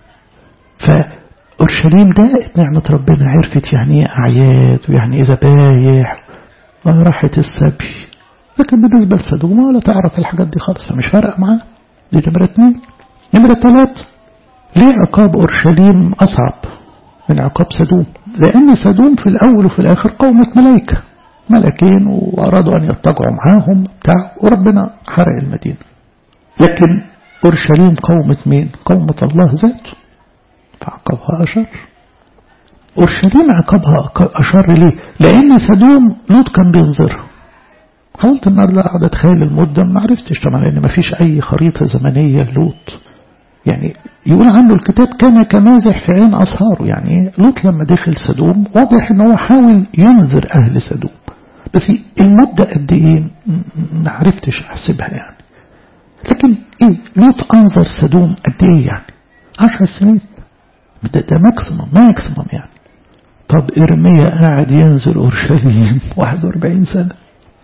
فأورشليم ده نعمة ربنا عرفت يعني ايه أعياد ويعني ايه ذبايح راحت السبي لكن بالنسبة لسدوم ولا تعرف الحاجات دي خالص مش فارق معاه دي نمرة اتنين نمرة تلات ليه عقاب أورشليم أصعب من عقاب سدوم لأن سدوم في الأول وفي الآخر قومة ملائكة ملكين وأرادوا أن يتجعوا معاهم بتاع وربنا حرق المدينة لكن أورشليم قومة مين قومة الله ذاته فعقبها أشر أورشليم عقبها أشر ليه لأن سدوم لوط كان بينظرها حاولت النهارده اقعد اتخيل المده ما عرفتش طبعا لان ما فيش اي خريطه زمنيه لوط يعني يقول عنه الكتاب كان كمازح في عين اصهاره يعني لوط لما دخل سدوم واضح ان هو حاول ينذر اهل سدوم بس المده قد ايه ما عرفتش احسبها يعني لكن ايه لوط انظر سدوم قد ايه يعني عشر سنين ده, ده ماكسيموم ماكسيموم يعني طب ارميا قاعد ينزل اورشليم 41 سنه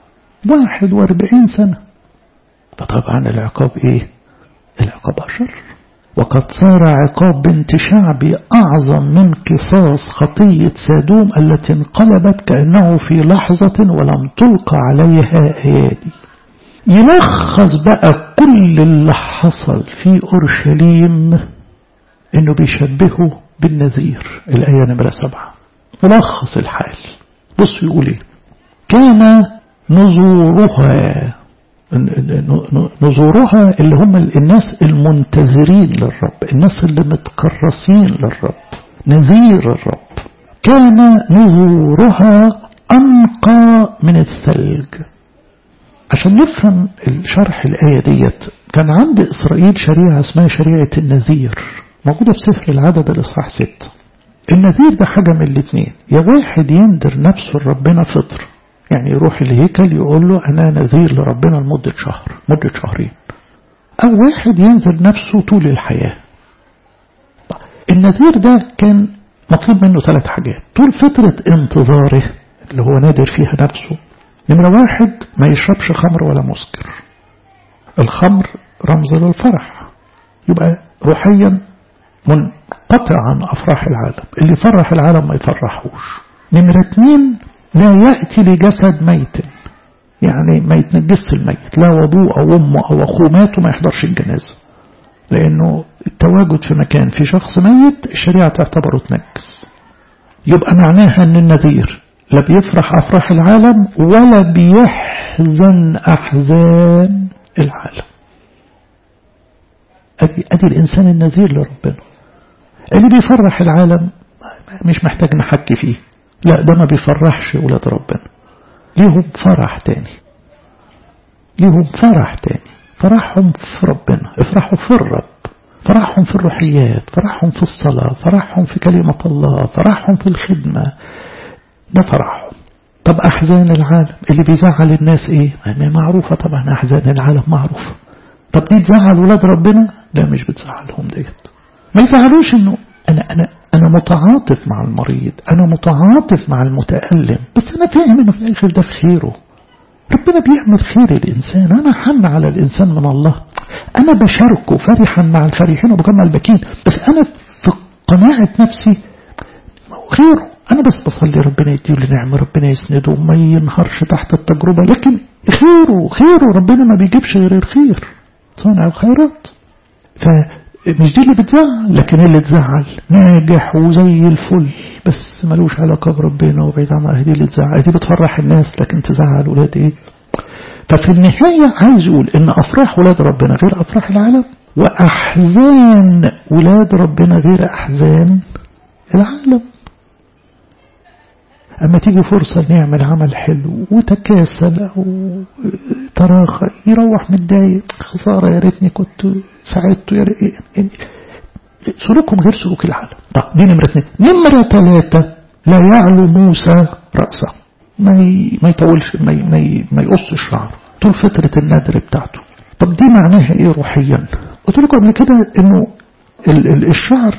41 سنة فطبعا العقاب ايه العقاب أشر وقد صار عقاب بنت شعبي أعظم من قصاص خطية سادوم التي انقلبت كأنه في لحظة ولم تلقى عليها أيادي يلخص بقى كل اللي حصل في أورشليم انه بيشبهه بالنذير الآية نمرة سبعة ملخص الحال بص يقول ايه كان نزورها نزورها اللي هم الناس المنتظرين للرب الناس اللي متكرسين للرب نذير الرب كان نزورها أنقى من الثلج عشان نفهم الشرح الآية ديت كان عند إسرائيل شريعة اسمها شريعة النذير موجودة في سفر العدد الإصحاح 6 النذير ده حاجة من الاثنين يا واحد يندر نفسه لربنا فطر يعني يروح الهيكل يقول له أنا نذير لربنا لمدة شهر مدة شهرين أو واحد ينذر نفسه طول الحياة النذير ده كان مطلوب منه ثلاث حاجات طول فترة انتظاره اللي هو نادر فيها نفسه نمرة واحد ما يشربش خمر ولا مسكر الخمر رمز للفرح يبقى روحيا منقطع عن أفراح العالم اللي يفرح العالم ما يفرحوش نمرة اتنين لا يأتي لجسد ميت يعني ما يتنجس الميت لا وضوء أو أمه أو أخوه مات وما يحضرش الجنازة لأنه التواجد في مكان في شخص ميت الشريعة تعتبره تنجس يبقى معناها أن النذير لا بيفرح أفراح العالم ولا بيحزن أحزان العالم أدي, أدي الإنسان النذير لربنا اللي بيفرح العالم مش محتاج نحكي فيه لا ده ما بيفرحش ولاد ربنا ليهم فرح تاني ليهم فرح تاني فرحهم في ربنا افرحوا في الرب فرحهم في الروحيات فرحهم في الصلاة فرحهم في كلمة الله فرحهم في الخدمة ده فرحهم طب أحزان العالم اللي بيزعل الناس إيه ما معروفة طبعا أحزان العالم معروفة طب دي تزعل ولاد ربنا لا مش بتزعلهم ديت ما يزعلوش انه انا انا انا متعاطف مع المريض انا متعاطف مع المتألم بس انا فاهم انه في الاخر ده في خيره ربنا بيعمل خير الانسان انا حن على الانسان من الله انا بشاركه فرحا مع الفرحين وبكم البكين بس انا في قناعة نفسي خيره أنا بس بصلي ربنا يديله نعمة ربنا يسنده وما ينهارش تحت التجربة لكن خيره خيره ربنا ما بيجيبش غير الخير صانع الخيرات فمش دي اللي بتزعل لكن اللي تزعل ناجح وزي الفل بس ملوش علاقة بربنا وبعيد عن أهدي اللي تزعل دي بتفرح الناس لكن تزعل ولاد ايه ففي النهاية عايز يقول ان افراح ولاد ربنا غير افراح العالم واحزان ولاد ربنا غير احزان العالم أما تيجي فرصة إن يعمل عمل حلو وتكاسل أو تراخى يروح متضايق خسارة يا ريتني كنت ساعدته يا ريت يعني سلوكهم غير سلوك العالم طب دي نمرة اثنين نمرة ثلاثة لا يعلو موسى رأسه ما ي... ما يطولش ما ي... ما, ي... ما يقصش شعره طول فترة النادر بتاعته طب دي معناها ايه روحيا قلت لكم قبل كده انه ال... ال... الشعر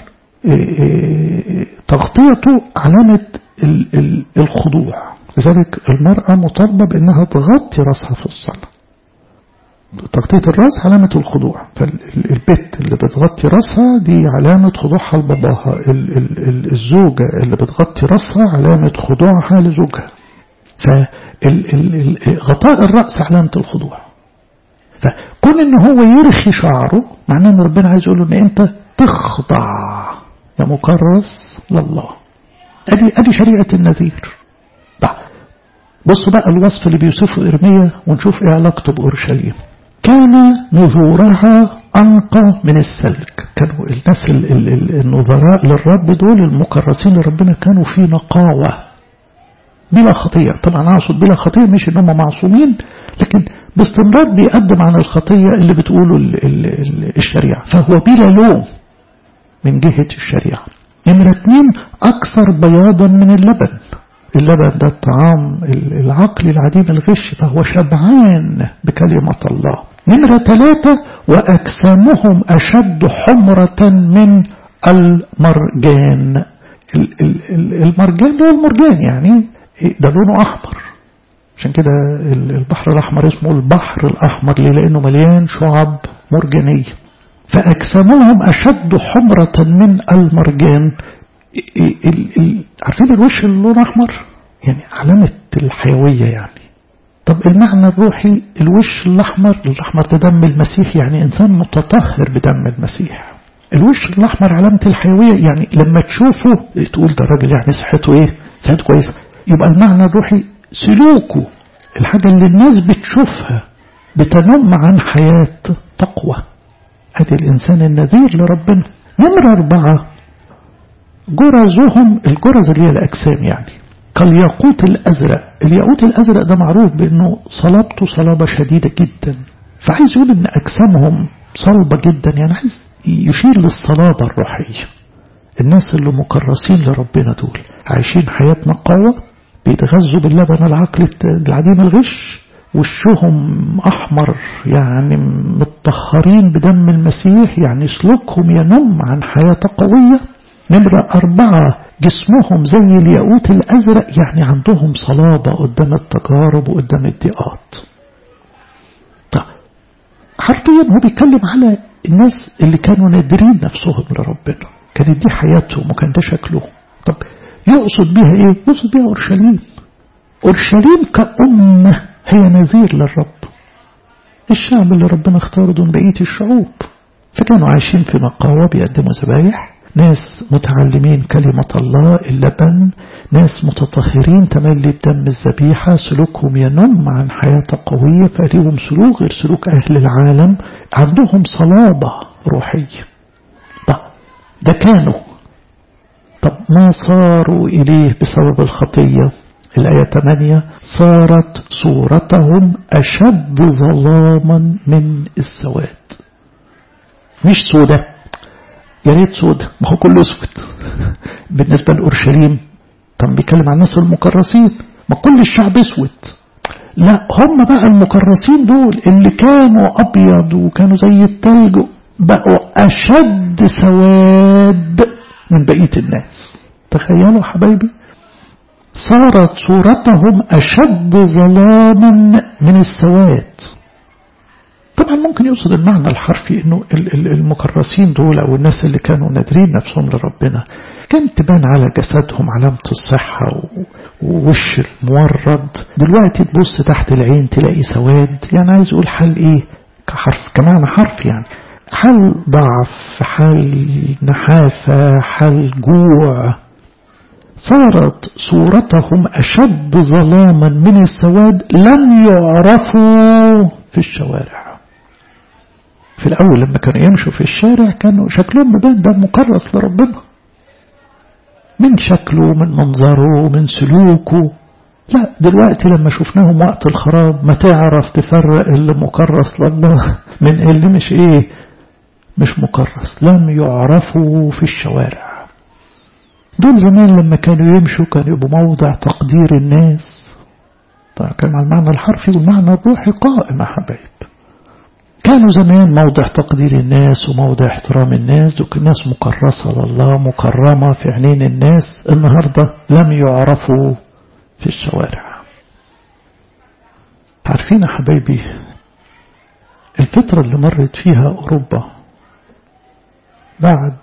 تغطيته علامة الخضوع لذلك المرأة مطالبة بأنها تغطي رأسها في الصلاة تغطية الرأس علامة الخضوع فالبت اللي بتغطي رأسها دي علامة خضوعها لباباها الزوجة اللي بتغطي رأسها علامة خضوعها لزوجها فغطاء الرأس علامة الخضوع فكون ان هو يرخي شعره معناه ان ربنا عايز يقول له ان انت تخضع يا مكرس لله ادي ادي شريعه النذير طيب بصوا بقى الوصف اللي بيوصفه ارميا ونشوف ايه علاقته باورشليم كان نذورها انقى من السلك كانوا الناس النظراء للرب دول المكرسين لربنا كانوا في نقاوه بلا خطيه طبعا اقصد بلا خطيه مش ان هم معصومين لكن باستمرار بيقدم عن الخطيه اللي بتقوله الشريعه فهو بلا لوم من جهة الشريعة نمرة اثنين أكثر بياضا من اللبن اللبن ده الطعام العقل العديم الغش فهو شبعان بكلمة الله نمرة ثلاثة وأجسامهم أشد حمرة من المرجان المرجان هو المرجان يعني ده لونه أحمر عشان كده البحر الأحمر اسمه البحر الأحمر ليه لأنه مليان شعب مرجانية فأجسامهم أشد حمرة من المرجان عارفين الوش اللي لونه أحمر يعني علامة الحيوية يعني طب المعنى الروحي الوش الأحمر الأحمر ده دم المسيح يعني إنسان متطهر بدم المسيح الوش الأحمر علامة الحيوية يعني لما تشوفه تقول ده الراجل يعني صحته إيه صحته كويسة يبقى المعنى الروحي سلوكه الحاجة اللي الناس بتشوفها بتنم عن حياة تقوى ادي الانسان النذير لربنا نمرة اربعة جرزهم الجرز اللي هي الاجسام يعني كالياقوت الازرق الياقوت الازرق ده معروف بانه صلابته صلابة شديدة جدا فعايز يقول ان اجسامهم صلبة جدا يعني عايز يشير للصلابة الروحية الناس اللي مكرسين لربنا دول عايشين حياة نقاوة بيتغذوا باللبن العقل العديم الغش وشهم أحمر يعني متطهرين بدم المسيح يعني سلوكهم ينم عن حياة قوية نمرة أربعة جسمهم زي الياقوت الأزرق يعني عندهم صلابة قدام التجارب وقدام الضيقات طيب حرفيا هو بيتكلم على الناس اللي كانوا نادرين نفسهم لربنا كانت دي حياتهم وكان ده شكلهم طب يقصد بيها ايه يقصد بيها أورشليم أورشليم كأمة هي نذير للرب الشعب اللي ربنا اختاره دون بقية الشعوب فكانوا عايشين في نقاوة بيقدموا ذبايح ناس متعلمين كلمة الله اللبن ناس متطهرين تملي بدم الذبيحة سلوكهم ينم عن حياة قوية فليهم سلوك غير سلوك أهل العالم عندهم صلابة روحية طب ده كانوا طب ما صاروا إليه بسبب الخطية الآية 8 صارت صورتهم أشد ظلاما من السواد مش سودة يا ريت سودة ما هو كله اسود بالنسبة لأورشليم طب بيتكلم عن الناس المكرسين ما كل الشعب اسود لا هم بقى المكرسين دول اللي كانوا أبيض وكانوا زي التلج بقوا أشد سواد من بقية الناس تخيلوا حبايبي صارت صورتهم أشد ظلاما من السواد طبعا ممكن يقصد المعنى الحرفي انه المكرسين دول او الناس اللي كانوا نادرين نفسهم لربنا كانت تبان على جسدهم علامة الصحة ووش المورد دلوقتي تبص تحت العين تلاقي سواد يعني عايز أقول حال إيه كحرف كمان حرف يعني حال ضعف حال نحافة حال جوع صارت صورتهم أشد ظلاما من السواد لم يعرفوا في الشوارع في الأول لما كانوا يمشوا في الشارع كانوا شكلهم مبان ده مكرس لربنا من شكله من منظره من سلوكه لا دلوقتي لما شفناهم وقت الخراب ما تعرف تفرق اللي مكرس لله من اللي مش ايه مش مكرس لم يعرفوا في الشوارع دول زمان لما كانوا يمشوا كانوا يبقوا موضع تقدير الناس طبعا كان على المعنى الحرفي والمعنى الروحي قائم يا حبايب كانوا زمان موضع تقدير الناس وموضع احترام الناس وكل الناس مكرسة لله مكرمة في عينين الناس النهاردة لم يعرفوا في الشوارع عارفين يا حبايبي الفترة اللي مرت فيها أوروبا بعد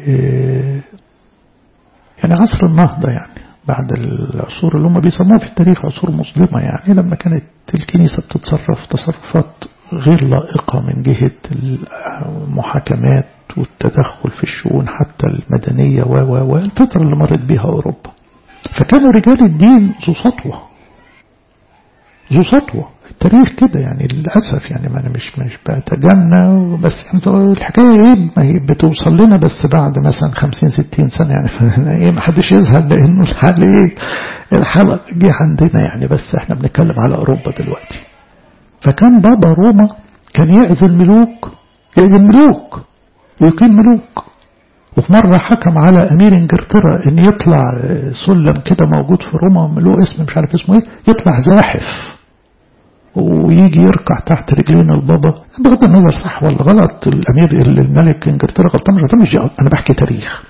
يعني عصر النهضة يعني بعد العصور اللي هم بيسموها في التاريخ عصور مظلمة يعني لما كانت الكنيسة بتتصرف تصرفات غير لائقة من جهة المحاكمات والتدخل في الشؤون حتى المدنية و و الفترة اللي مرت بها أوروبا فكانوا رجال الدين ذو سطوة ذو سطوة التاريخ كده يعني للأسف يعني ما أنا مش مش بتجنى بس يعني الحكاية إيه ما هي بتوصل لنا بس بعد مثلا 50 60 سنة يعني إيه ما حدش يزهق لأنه الحال إيه الحلقة جه عندنا يعني بس إحنا بنتكلم على أوروبا دلوقتي فكان بابا روما كان يعزل ملوك يعزل ملوك ويقيم ملوك وفي مرة حكم على أمير إنجلترا إن يطلع سلم كده موجود في روما له اسم مش عارف اسمه إيه يطلع زاحف ويجي يركع تحت رجلين البابا بغض النظر صح ولا غلط الأمير الملك إنجلترا غلطان مش غلطان مش أنا بحكي تاريخ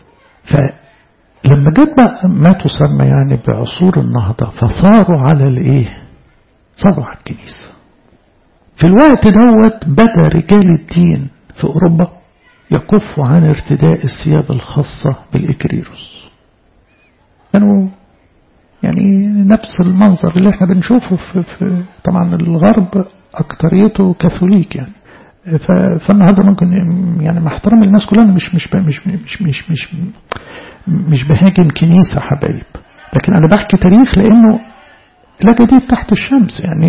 فلما جت بقى ما تسمى يعني بعصور النهضة فثاروا على الإيه؟ ثاروا على الكنيسة في الوقت دوت بدا رجال الدين في أوروبا يكفوا عن ارتداء الثياب الخاصة بالإكريروس كانوا يعني نفس المنظر اللي احنا بنشوفه في, في طبعا الغرب أكتريته كاثوليك يعني فالنهارده ممكن يعني مع احترام الناس كلها مش مش مش مش مش مش, مش بهاجم كنيسة حبايب لكن أنا بحكي تاريخ لأنه لا جديد تحت الشمس يعني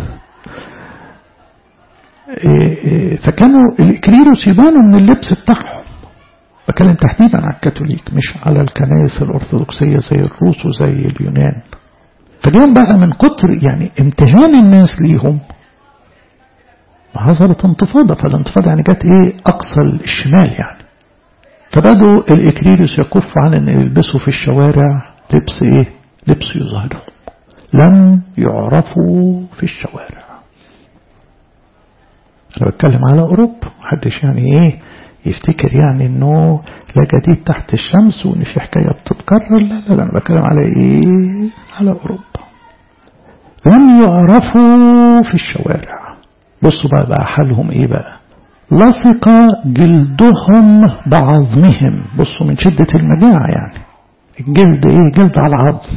فكانوا الإكريروس يبانوا من اللبس بتاعهم بتكلم تحديدا على الكاثوليك مش على الكنائس الأرثوذكسية زي الروس وزي اليونان فاليوم بقى من كتر يعني امتهان الناس ليهم حصلت انتفاضة فالانتفاضة يعني جت ايه أقصى الشمال يعني فبدوا الإكريروس يكفوا عن أن يلبسوا في الشوارع لبس ايه لبس يظهرهم لم يعرفوا في الشوارع أنا بتكلم على أوروبا محدش يعني إيه يفتكر يعني إنه لا جديد تحت الشمس وإن في حكاية بتتكرر لا لا لا أنا بتكلم على إيه على أوروبا لم يعرفوا في الشوارع بصوا بقى بقى حالهم إيه بقى لصق جلدهم بعظمهم بصوا من شدة المجاعة يعني الجلد إيه جلد على العظم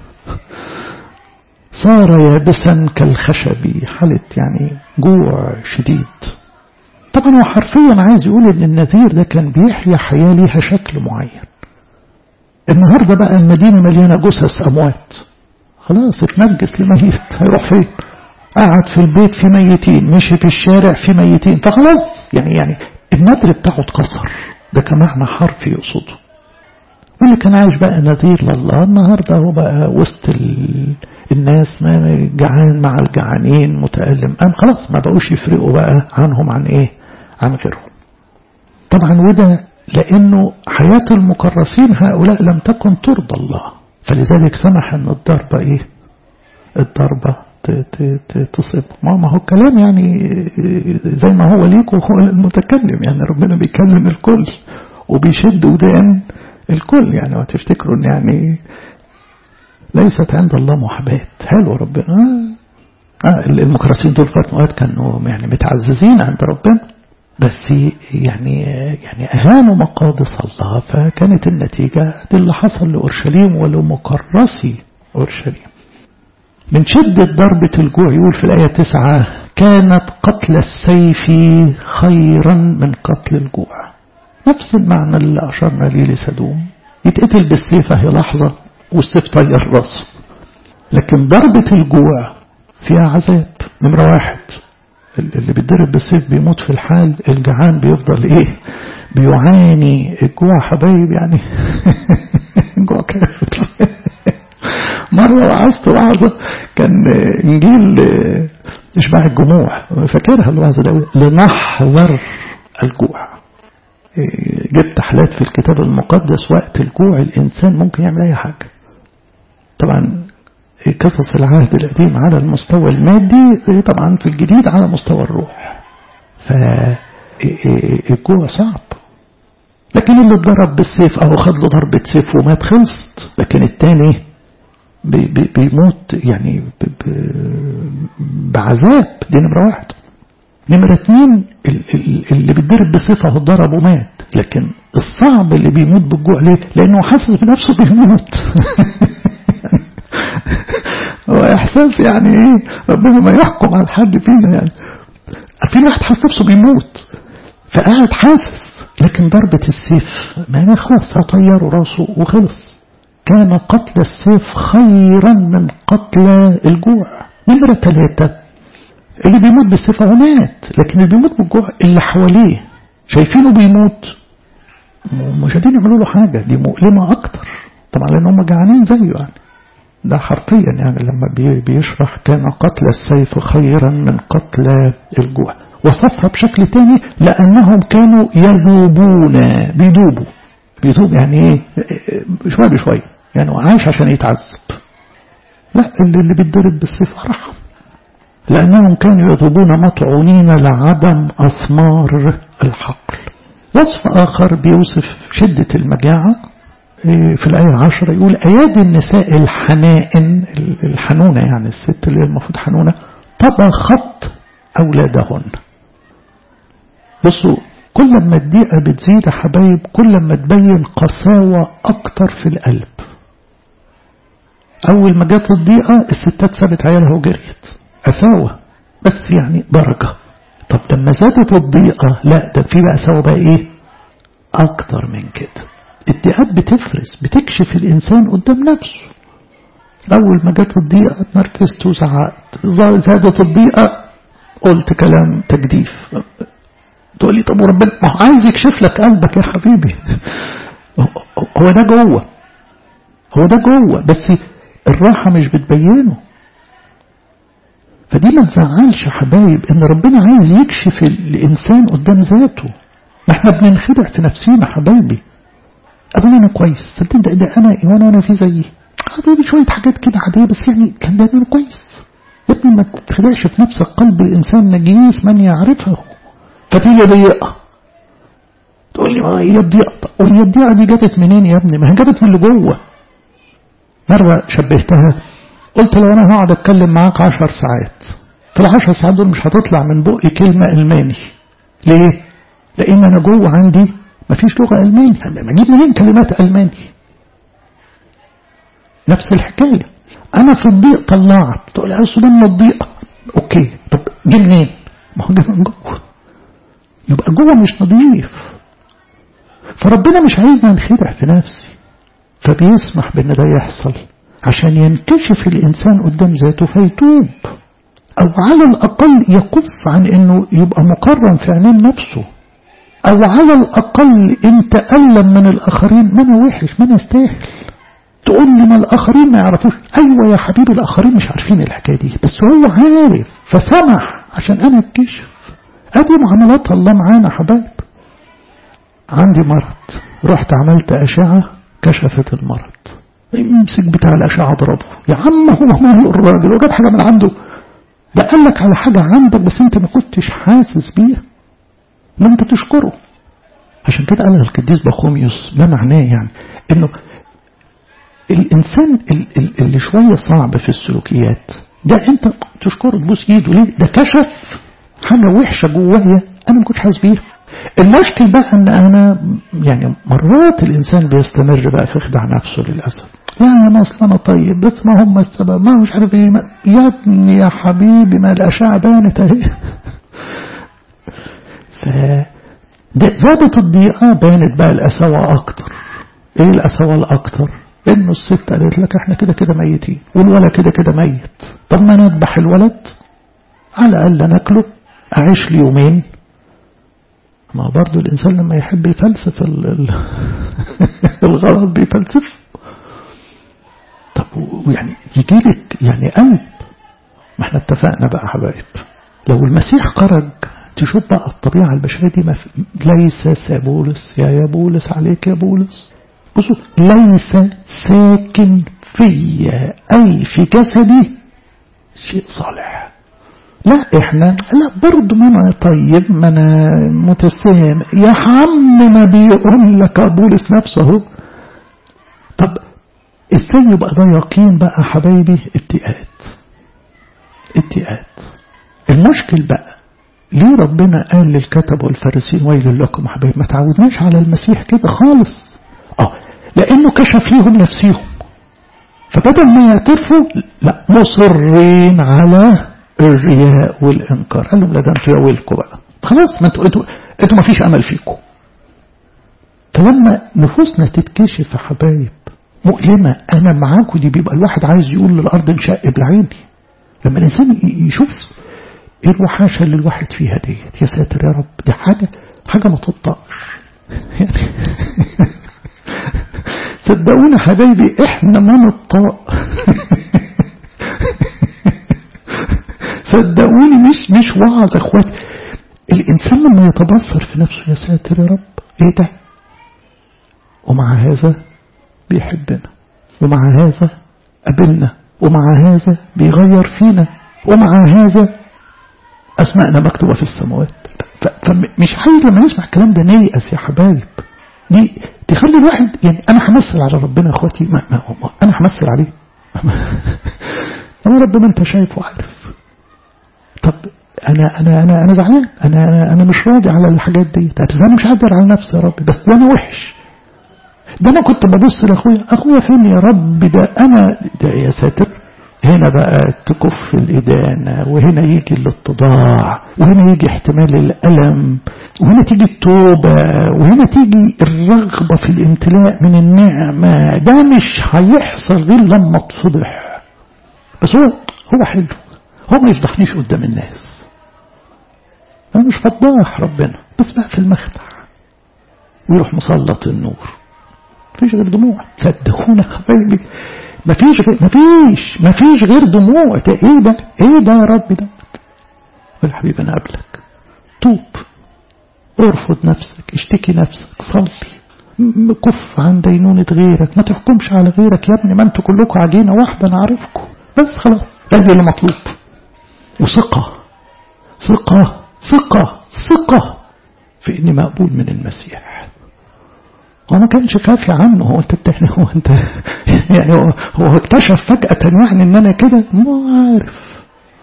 صار يابسا كالخشب حالة يعني جوع شديد طبعا هو حرفيا عايز يقول ان النذير ده كان بيحيا حياة ليها شكل معين النهاردة بقى المدينة مليانة جثث أموات خلاص اتنجس لميت هيروح فين قعد في البيت في ميتين مشي في الشارع في ميتين فخلاص يعني يعني النذر بتاعه اتكسر ده كمعنى حرفي يقصده واللي كان عايش بقى نذير لله النهاردة هو بقى وسط الناس ما جعان مع الجعانين متألم أم خلاص ما بقوش يفرقوا بقى عنهم عن إيه عن غيرهم طبعا وده لأنه حياة المكرسين هؤلاء لم تكن ترضى الله فلذلك سمح أن الضربة إيه الضربة تصيب ما هو الكلام يعني زي ما هو ليك وهو المتكلم يعني ربنا بيكلم الكل وبيشد ودان الكل يعني وتفتكروا ان يعني ليست عند الله محاباة حلو ربنا آه المكرسين دول في وقت كانوا يعني متعززين عند ربنا بس يعني يعني أهانوا مقادس الله فكانت النتيجة دي اللي حصل لأورشليم ولمكرسي أورشليم من شدة ضربة الجوع يقول في الآية تسعة كانت قتل السيف خيرا من قتل الجوع نفس المعنى اللي أشرنا ليه لسدوم يتقتل بالسيف هي لحظة والسيف طير راسه لكن ضربة الجوع فيها عذاب نمرة واحد اللي بيتضرب بالسيف بيموت في الحال الجعان بيفضل ايه بيعاني الجوع حبايب يعني الجوع كافر مرة وعظت وعظة كان إنجيل إشباع الجموع فاكرها الوعظة ده لنحذر الجوع جبت حالات في الكتاب المقدس وقت الجوع الإنسان ممكن يعمل أي حاجة طبعا قصص العهد القديم على المستوى المادي طبعا في الجديد على مستوى الروح فالجوع صعب لكن اللي اتضرب بالسيف اهو خد له ضربة سيف ومات خلصت لكن التاني بي بي بيموت يعني بعذاب دي نمرة واحد نمرة اتنين اللي بيتضرب بسيف اهو اتضرب ومات لكن الصعب اللي بيموت بالجوع ليه؟ لأنه حاسس بنفسه بيموت هو إحساس يعني إيه ربنا ما يحكم على حد فينا يعني في واحد حاسس نفسه بيموت فقاعد حاسس لكن ضربة السيف ما خلاص هطيره راسه وخلص كان قتل السيف خيرا من قتل الجوع نمرة ثلاثة اللي بيموت بالسيف هو مات لكن اللي بيموت بالجوع اللي حواليه شايفينه بيموت مش قادرين يعملوا له حاجة دي مؤلمة أكتر طبعا لأن هم جعانين زيه يعني ده حرفيا يعني لما بيشرح كان قتل السيف خيرا من قتل الجوع وصفها بشكل تاني لأنهم كانوا يذوبون بيدوبوا بيدوب يعني ايه شوية بشوية يعني عايش عشان يتعذب لا اللي, اللي بيتضرب بالسيف رحم لأنهم كانوا يذوبون مطعونين لعدم أثمار الحقل وصف آخر بيوصف شدة المجاعة في الآية العشرة يقول أيادي النساء الحنائن الحنونة يعني الست اللي المفروض حنونة طبخت أولادهن بصوا كل ما الضيقة بتزيد يا حبايب كل ما تبين قساوة أكتر في القلب أول ما جت الضيقة الستات سابت عيالها وجريت قساوة بس يعني درجة طب لما زادت الضيقة لا ده في بقى قساوة بقى إيه أكتر من كده الضيقات بتفرز بتكشف الإنسان قدام نفسه أول ما جت الضيقة اتنرفزت وزعقت زادت الضيقة قلت كلام تجديف تقول لي طب وربنا ما هو عايز يكشف لك قلبك يا حبيبي هو ده جوه هو ده جوه بس الراحة مش بتبينه فدي ما تزعلش يا حبايب ان ربنا عايز يكشف الانسان قدام ذاته ما احنا بننخدع في نفسينا حبايبي أقول أنا كويس صدق ده, ده أنا وأنا وأنا في زيي حبيبي شوية حاجات كده عادية بس يعني كان ده أنا كويس يا ابني ما تتخدعش في نفسك قلب الإنسان نجيس من يعرفه فتيجي ضيقة تقول لي ما هي الضيقة وهي الضيقة دي جابت منين يا ابني ما هي جابت من اللي جوه مرة شبهتها قلت لو أنا هقعد أتكلم معاك عشر ساعات في العشر ساعات دول مش هتطلع من بقي كلمة ألماني ليه؟ لأن أنا جوه عندي مفيش لغة ألماني ما أجيب منين كلمات ألماني نفس الحكاية أنا في الضيق طلعت تقول لي أصل من الضيقة أوكي طب جه منين؟ ما هو جه من جوه يبقى جوه مش نظيف فربنا مش عايزنا نخدع في نفسي فبيسمح بأن ده يحصل عشان ينكشف الإنسان قدام ذاته فيتوب أو على الأقل يقص عن أنه يبقى مقرن في عينين نفسه أو على الأقل إن تألم من الآخرين ما أنا وحش ما أنا استاهل تقول لي ما الآخرين ما يعرفوش أيوة يا حبيبي الآخرين مش عارفين الحكاية دي بس هو عارف فسمح عشان أنا أكتشف أدي معاملات الله معانا حبايب عندي مرض رحت عملت أشعة كشفت المرض يمسك بتاع الأشعة ضربه يا عم هو ماله الراجل هو جاب حاجة من عنده ده قال لك على حاجة عندك بس انت ما كنتش حاسس بيها ما انت تشكره عشان كده قالها القديس بخوميوس ما معناه يعني انه الانسان اللي شوية صعب في السلوكيات ده انت تشكره تبوس ايده ليه ده كشف حاجة وحشة جوايا انا ما كنتش حاسس بيها المشكل بقى ان انا يعني مرات الانسان بيستمر بقى في خداع نفسه للاسف لا ما اصل انا طيب بس ما هم السبب ما مش عارف ايه يا ابني يا حبيبي ما الاشعه بانت اهي ف زادت الضيقه بانت بقى القساوه اكتر ايه القساوه الاكتر انه الست قالت لك احنا كده كده ميتين والولد كده كده ميت طب ما نذبح الولد على الاقل ناكله اعيش لي يومين ما برضو الإنسان لما يحب يفلسف الغلط بيفلسف طب ويعني يجي لك يعني قلب ما احنا اتفقنا بقى حبايب لو المسيح خرج تشوف بقى الطبيعة البشرية دي ما ليس بولس يا يا بولس عليك يا بولس بصوا ليس ساكن فيا أي في جسدي شيء صالح لا احنا لا برضه ما انا طيب ما انا متسام يا عم ما بيقول لك بولس نفسه طب ازاي يبقى ده يقين بقى حبايبي اتقاد اتقاد المشكل بقى ليه ربنا قال للكتب والفارسين ويل لكم حبايبي ما تعودناش على المسيح كده خالص اه لانه كشف ليهم نفسيهم فبدل ما يعترفوا لا مصرين على الرياء والإنكار قال لهم لا ده انتوا يا ويلكم بقى خلاص ما انتوا انتوا انتوا ما فيش أمل فيكم فلما نفوسنا تتكشف يا حبايب مؤلمة أنا معاكم دي بيبقى الواحد عايز يقول للأرض انشق بعيني لما الإنسان يشوف ايه الوحاشة اللي الواحد فيها ديت يا ساتر يا رب دي حاجة حاجة ما تطقش يعني صدقوني حبايبي احنا ما نطاق صدقوني مش مش وعظ اخواتي الانسان لما يتبصر في نفسه يا ساتر يا رب ايه ده ومع هذا بيحبنا ومع هذا قبلنا ومع هذا بيغير فينا ومع هذا اسماءنا مكتوبه في السماوات فمش عايز لما نسمع الكلام ده نيأس يا حبايب دي تخلي الواحد يعني انا همثل على ربنا يا اخواتي ما ما انا همثل عليه انا ربنا انت شايف وعارف طب انا انا انا انا زعلان انا انا انا مش راضي على الحاجات دي انا مش قادر على نفسي يا رب بس ده انا وحش ده انا كنت ببص لاخويا اخويا فين يا رب ده انا ده يا ساتر هنا بقى تكف الإدانة وهنا يجي الاتضاع وهنا يجي احتمال الألم وهنا تيجي التوبة وهنا تيجي الرغبة في الامتلاء من النعمة ده مش هيحصل غير لما اتفضح بس هو هو حلو هو ما يفضحنيش قدام الناس أنا مش فضاح ربنا بس بقى في المخدع ويروح مسلط النور مفيش غير دموع صدقونا حبايبي مفيش غير مفيش مفيش غير دموع ده ايه ده ايه ده يا رب ده يا حبيبي انا قبلك توب ارفض نفسك اشتكي نفسك صلي كف عن دينونة غيرك ما تحكمش على غيرك يا ابني ما انتوا كلكم عجينة واحدة انا عارفكم بس خلاص ده اللي مطلوب وثقة ثقة ثقة ثقة في اني مقبول من المسيح هو ما كانش كافي عنه هو انت بتحني هو انت يعني هو, هو اكتشف فجأة يعني ان انا كده ما عارف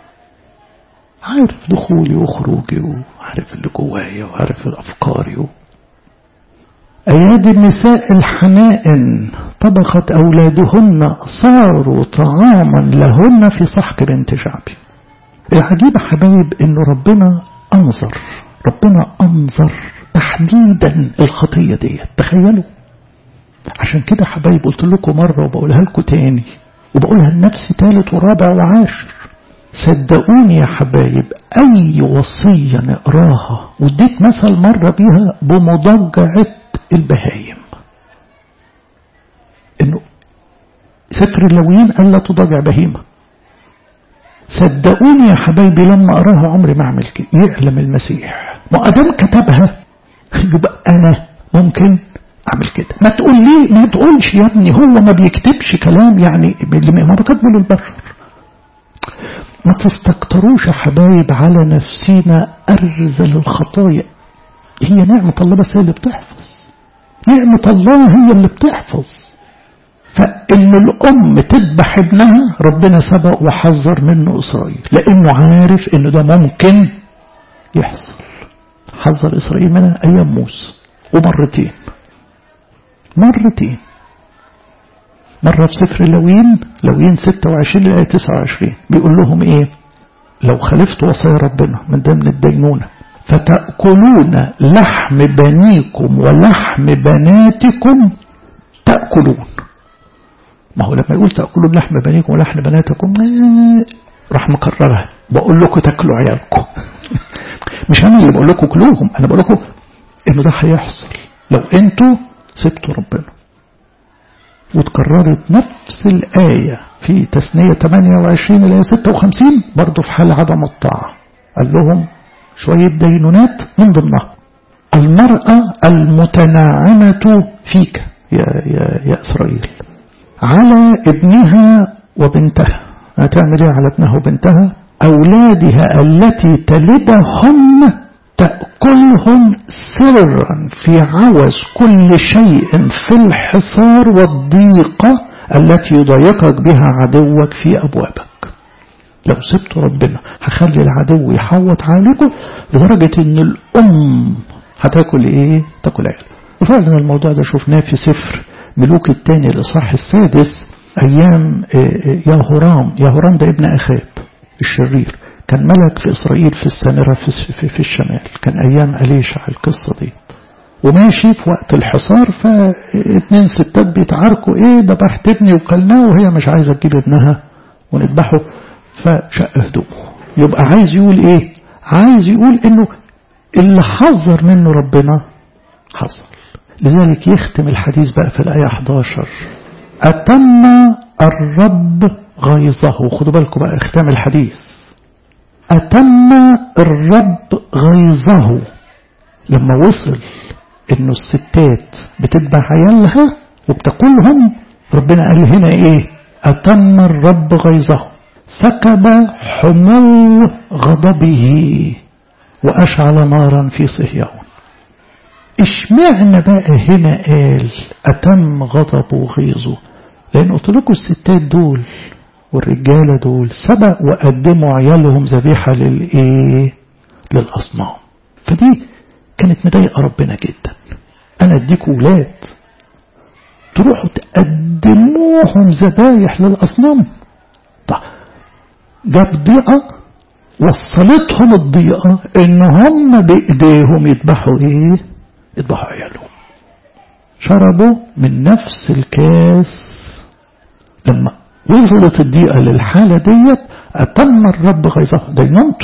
عارف دخولي وخروجي وعارف اللي جوايا وعارف افكاري و... أيادي النساء الحنائن طبخت أولادهن صاروا طعاما لهن في سحق بنت شعبي العجيب حبايب إن ربنا أنظر ربنا أنظر تحديدا الخطية دي تخيلوا عشان كده حبايب قلت لكم مرة وبقولها لكم تاني وبقولها لنفسي تالت ورابع وعاشر صدقوني يا حبايب أي وصية نقراها وديت مثل مرة بيها بمضجعة البهايم إنه سفر اللويين قال لا تضجع بهيمة صدقوني يا حبايبي لما أراها عمري ما أعمل كده يعلم المسيح ما أدام كتبها يبقى أنا ممكن أعمل كده ما تقول لي ما تقولش يا ابني هو ما بيكتبش كلام يعني ما بكتبه للبشر ما تستكتروش يا حبايب على نفسنا أرزل الخطايا هي نعمة الله بس هي اللي بتحفظ نعمة الله هي اللي بتحفظ فإن الأم تذبح ابنها ربنا سبق وحذر منه إسرائيل لأنه عارف إن ده ممكن يحصل حذر إسرائيل منها أيام موسى ومرتين مرتين مرة في سفر لوين لوين 26 لآية 29 بيقول لهم إيه لو خالفتوا وصايا ربنا من ضمن الدينونة فتأكلون لحم بنيكم ولحم بناتكم تأكلون ما هو لما يقول تأكلون لحم بنيكم ولحم بناتكم راح مكررها بقول لكم تاكلوا عيالكم مش انا اللي بقول لكم كلوهم انا بقول لكم انه ده هيحصل لو انتوا سبتوا ربنا وتكررت نفس الآية في تثنية 28 إلى 56 برضه في حال عدم الطاعة قال لهم شوية دينونات من ضمنها المرأة المتناعمة فيك يا, يا, يا إسرائيل على ابنها وبنتها هتعمل ايه على ابنها وبنتها أولادها التي تلدهم تأكلهم سرا في عوز كل شيء في الحصار والضيقة التي يضايقك بها عدوك في أبوابك لو سبت ربنا هخلي العدو يحوط عليكم لدرجة ان الأم هتاكل ايه تاكل عيال وفعلا الموضوع ده شفناه في سفر ملوك الثاني الإصحاح السادس أيام يهورام يهورام ده ابن أخاب الشرير كان ملك في إسرائيل في السامرة في, في, في الشمال كان أيام أليشع القصة دي وماشي في وقت الحصار فاتنين ستات بيتعاركوا ايه ذبحت ابني وكلناه وهي مش عايزة تجيب ابنها ونذبحه فشق هدومه يبقى عايز يقول ايه عايز يقول انه اللي حذر منه ربنا حصل لذلك يختم الحديث بقى في الآية 11 أتم الرب غيظه خدوا بالكم بقى اختام الحديث أتم الرب غيظه لما وصل انه الستات بتذبح عيالها وبتاكلهم ربنا قال هنا ايه أتم الرب غيظه سكب حمو غضبه وأشعل نارا في صهيون اشمعنى بقى هنا قال أتم غضبه وغيظه لأن قلت لكم الستات دول والرجالة دول سبق وقدموا عيالهم ذبيحة للإيه للأصنام فدي كانت مضايقة ربنا جدا أنا أديكوا ولاد تروحوا تقدموهم ذبايح للأصنام طيب جاب ضيقة وصلتهم الضيقة إن هم بإيديهم يذبحوا إيه يذبحوا عيالهم شربوا من نفس الكاس لما وصلت الضيقة للحالة ديت أتم الرب غيظه دينونته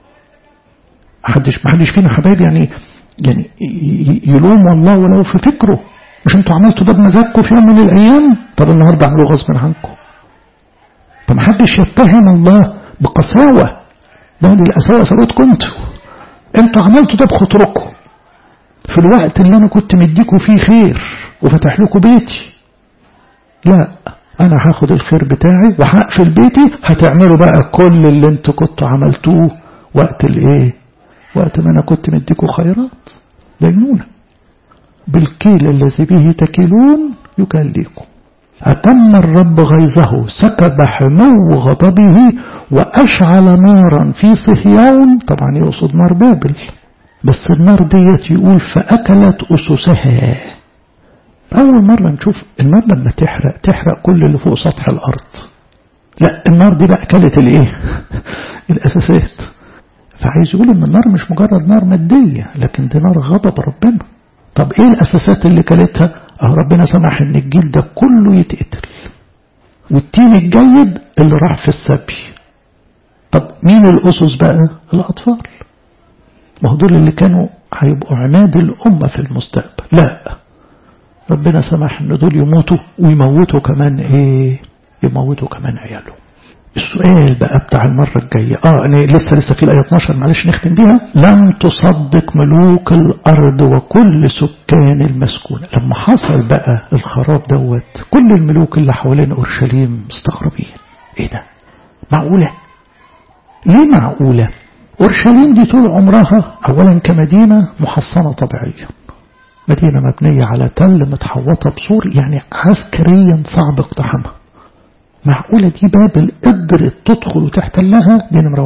محدش محدش فينا حبايبي يعني يعني يلوم الله ولو في فكره مش انتوا عملتوا ده بمزاجكم في يوم من الايام طب النهارده اعملوه غصب عنكم فمحدش يتهم الله بقساوه ده القساوه سابتكم انتوا انتوا عملتوا ده بخطركم في الوقت اللي انا كنت مديكوا فيه خير وفتح لكم بيتي لا انا هاخد الخير بتاعي وهقفل بيتي هتعملوا بقى كل اللي انتوا كنتوا عملتوه وقت الايه وقت ما أنا كنت مديكوا خيرات دينونة بالكيل الذي به تكلون يكليكم أتم الرب غيظه سكب حمو غضبه وأشعل نارا في صهيون طبعا يقصد نار بابل بس النار ديت يقول فأكلت أسسها أول مرة نشوف النار لما تحرق تحرق كل اللي فوق سطح الأرض لا النار دي بقى أكلت الإيه الأساسات فعايز يقول ان النار مش مجرد نار مادية لكن دي نار غضب ربنا طب ايه الاساسات اللي كلتها اه ربنا سمح ان الجيل ده كله يتقتل والتين الجيد اللي راح في السبي طب مين الاسس بقى الاطفال ما هو دول اللي كانوا هيبقوا عماد الامة في المستقبل لا ربنا سمح ان دول يموتوا ويموتوا كمان ايه يموتوا كمان عيالهم السؤال بقى بتاع المرة الجاية اه أنا لسه لسه في الآية 12 معلش نختم بيها لم تصدق ملوك الأرض وكل سكان المسكونة لما حصل بقى الخراب دوت كل الملوك اللي حوالين أورشليم مستغربين ايه ده معقولة ليه معقولة أورشليم دي طول عمرها أولا كمدينة محصنة طبيعيا مدينة مبنية على تل متحوطة بسور يعني عسكريا صعب اقتحامها معقولة دي بابل قدرت تدخل وتحتلها دي نمرة واحد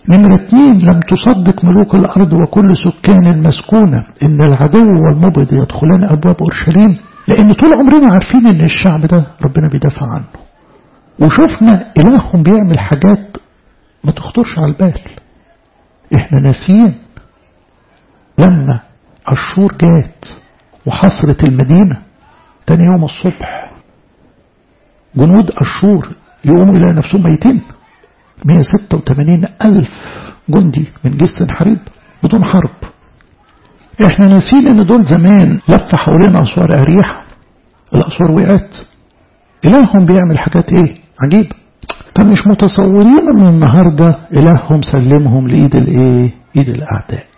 نمرة اتنين لم تصدق ملوك الأرض وكل سكان المسكونة إن العدو والمبغض يدخلان أبواب أورشليم لأن طول عمرنا عارفين إن الشعب ده ربنا بيدافع عنه وشفنا إلههم بيعمل حاجات ما تخطرش على البال إحنا ناسيين لما الشور جات وحصرت المدينة تاني يوم الصبح جنود الشور يقوموا إلى نفسهم ميتين 186 ألف جندي من جيش سنحريب بدون حرب احنا ناسين ان دول زمان لف حوالين اسوار اريح الاسوار وقعت الههم بيعمل حاجات ايه عجيب فمش متصورين ان النهارده الههم سلمهم لايد الايه ايد الاعداء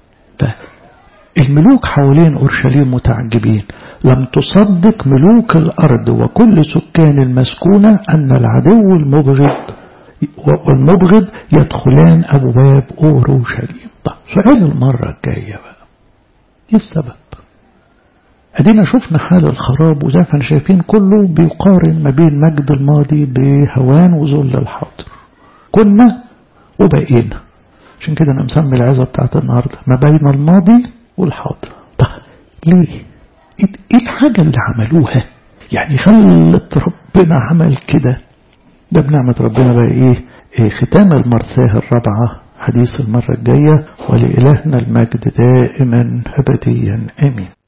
الملوك حوالين اورشليم متعجبين لم تصدق ملوك الارض وكل سكان المسكونه ان العدو المبغض والمبغض يدخلان أبواب أورشليم طيب سؤال المرة الجاية بقى ايه السبب ادينا شفنا حال الخراب وزي ما شايفين كله بيقارن ما بين مجد الماضي بهوان وذل الحاضر كنا وبقينا عشان كده انا مسمي العظه بتاعت النهارده ما بين الماضي والحاضر طيب ليه ايه الحاجه اللي عملوها يعني خلت ربنا عمل كده ده بنعمة ربنا بقى ايه, إيه ختام المرثاه الرابعة حديث المرة الجاية ولإلهنا المجد دائما أبديا آمين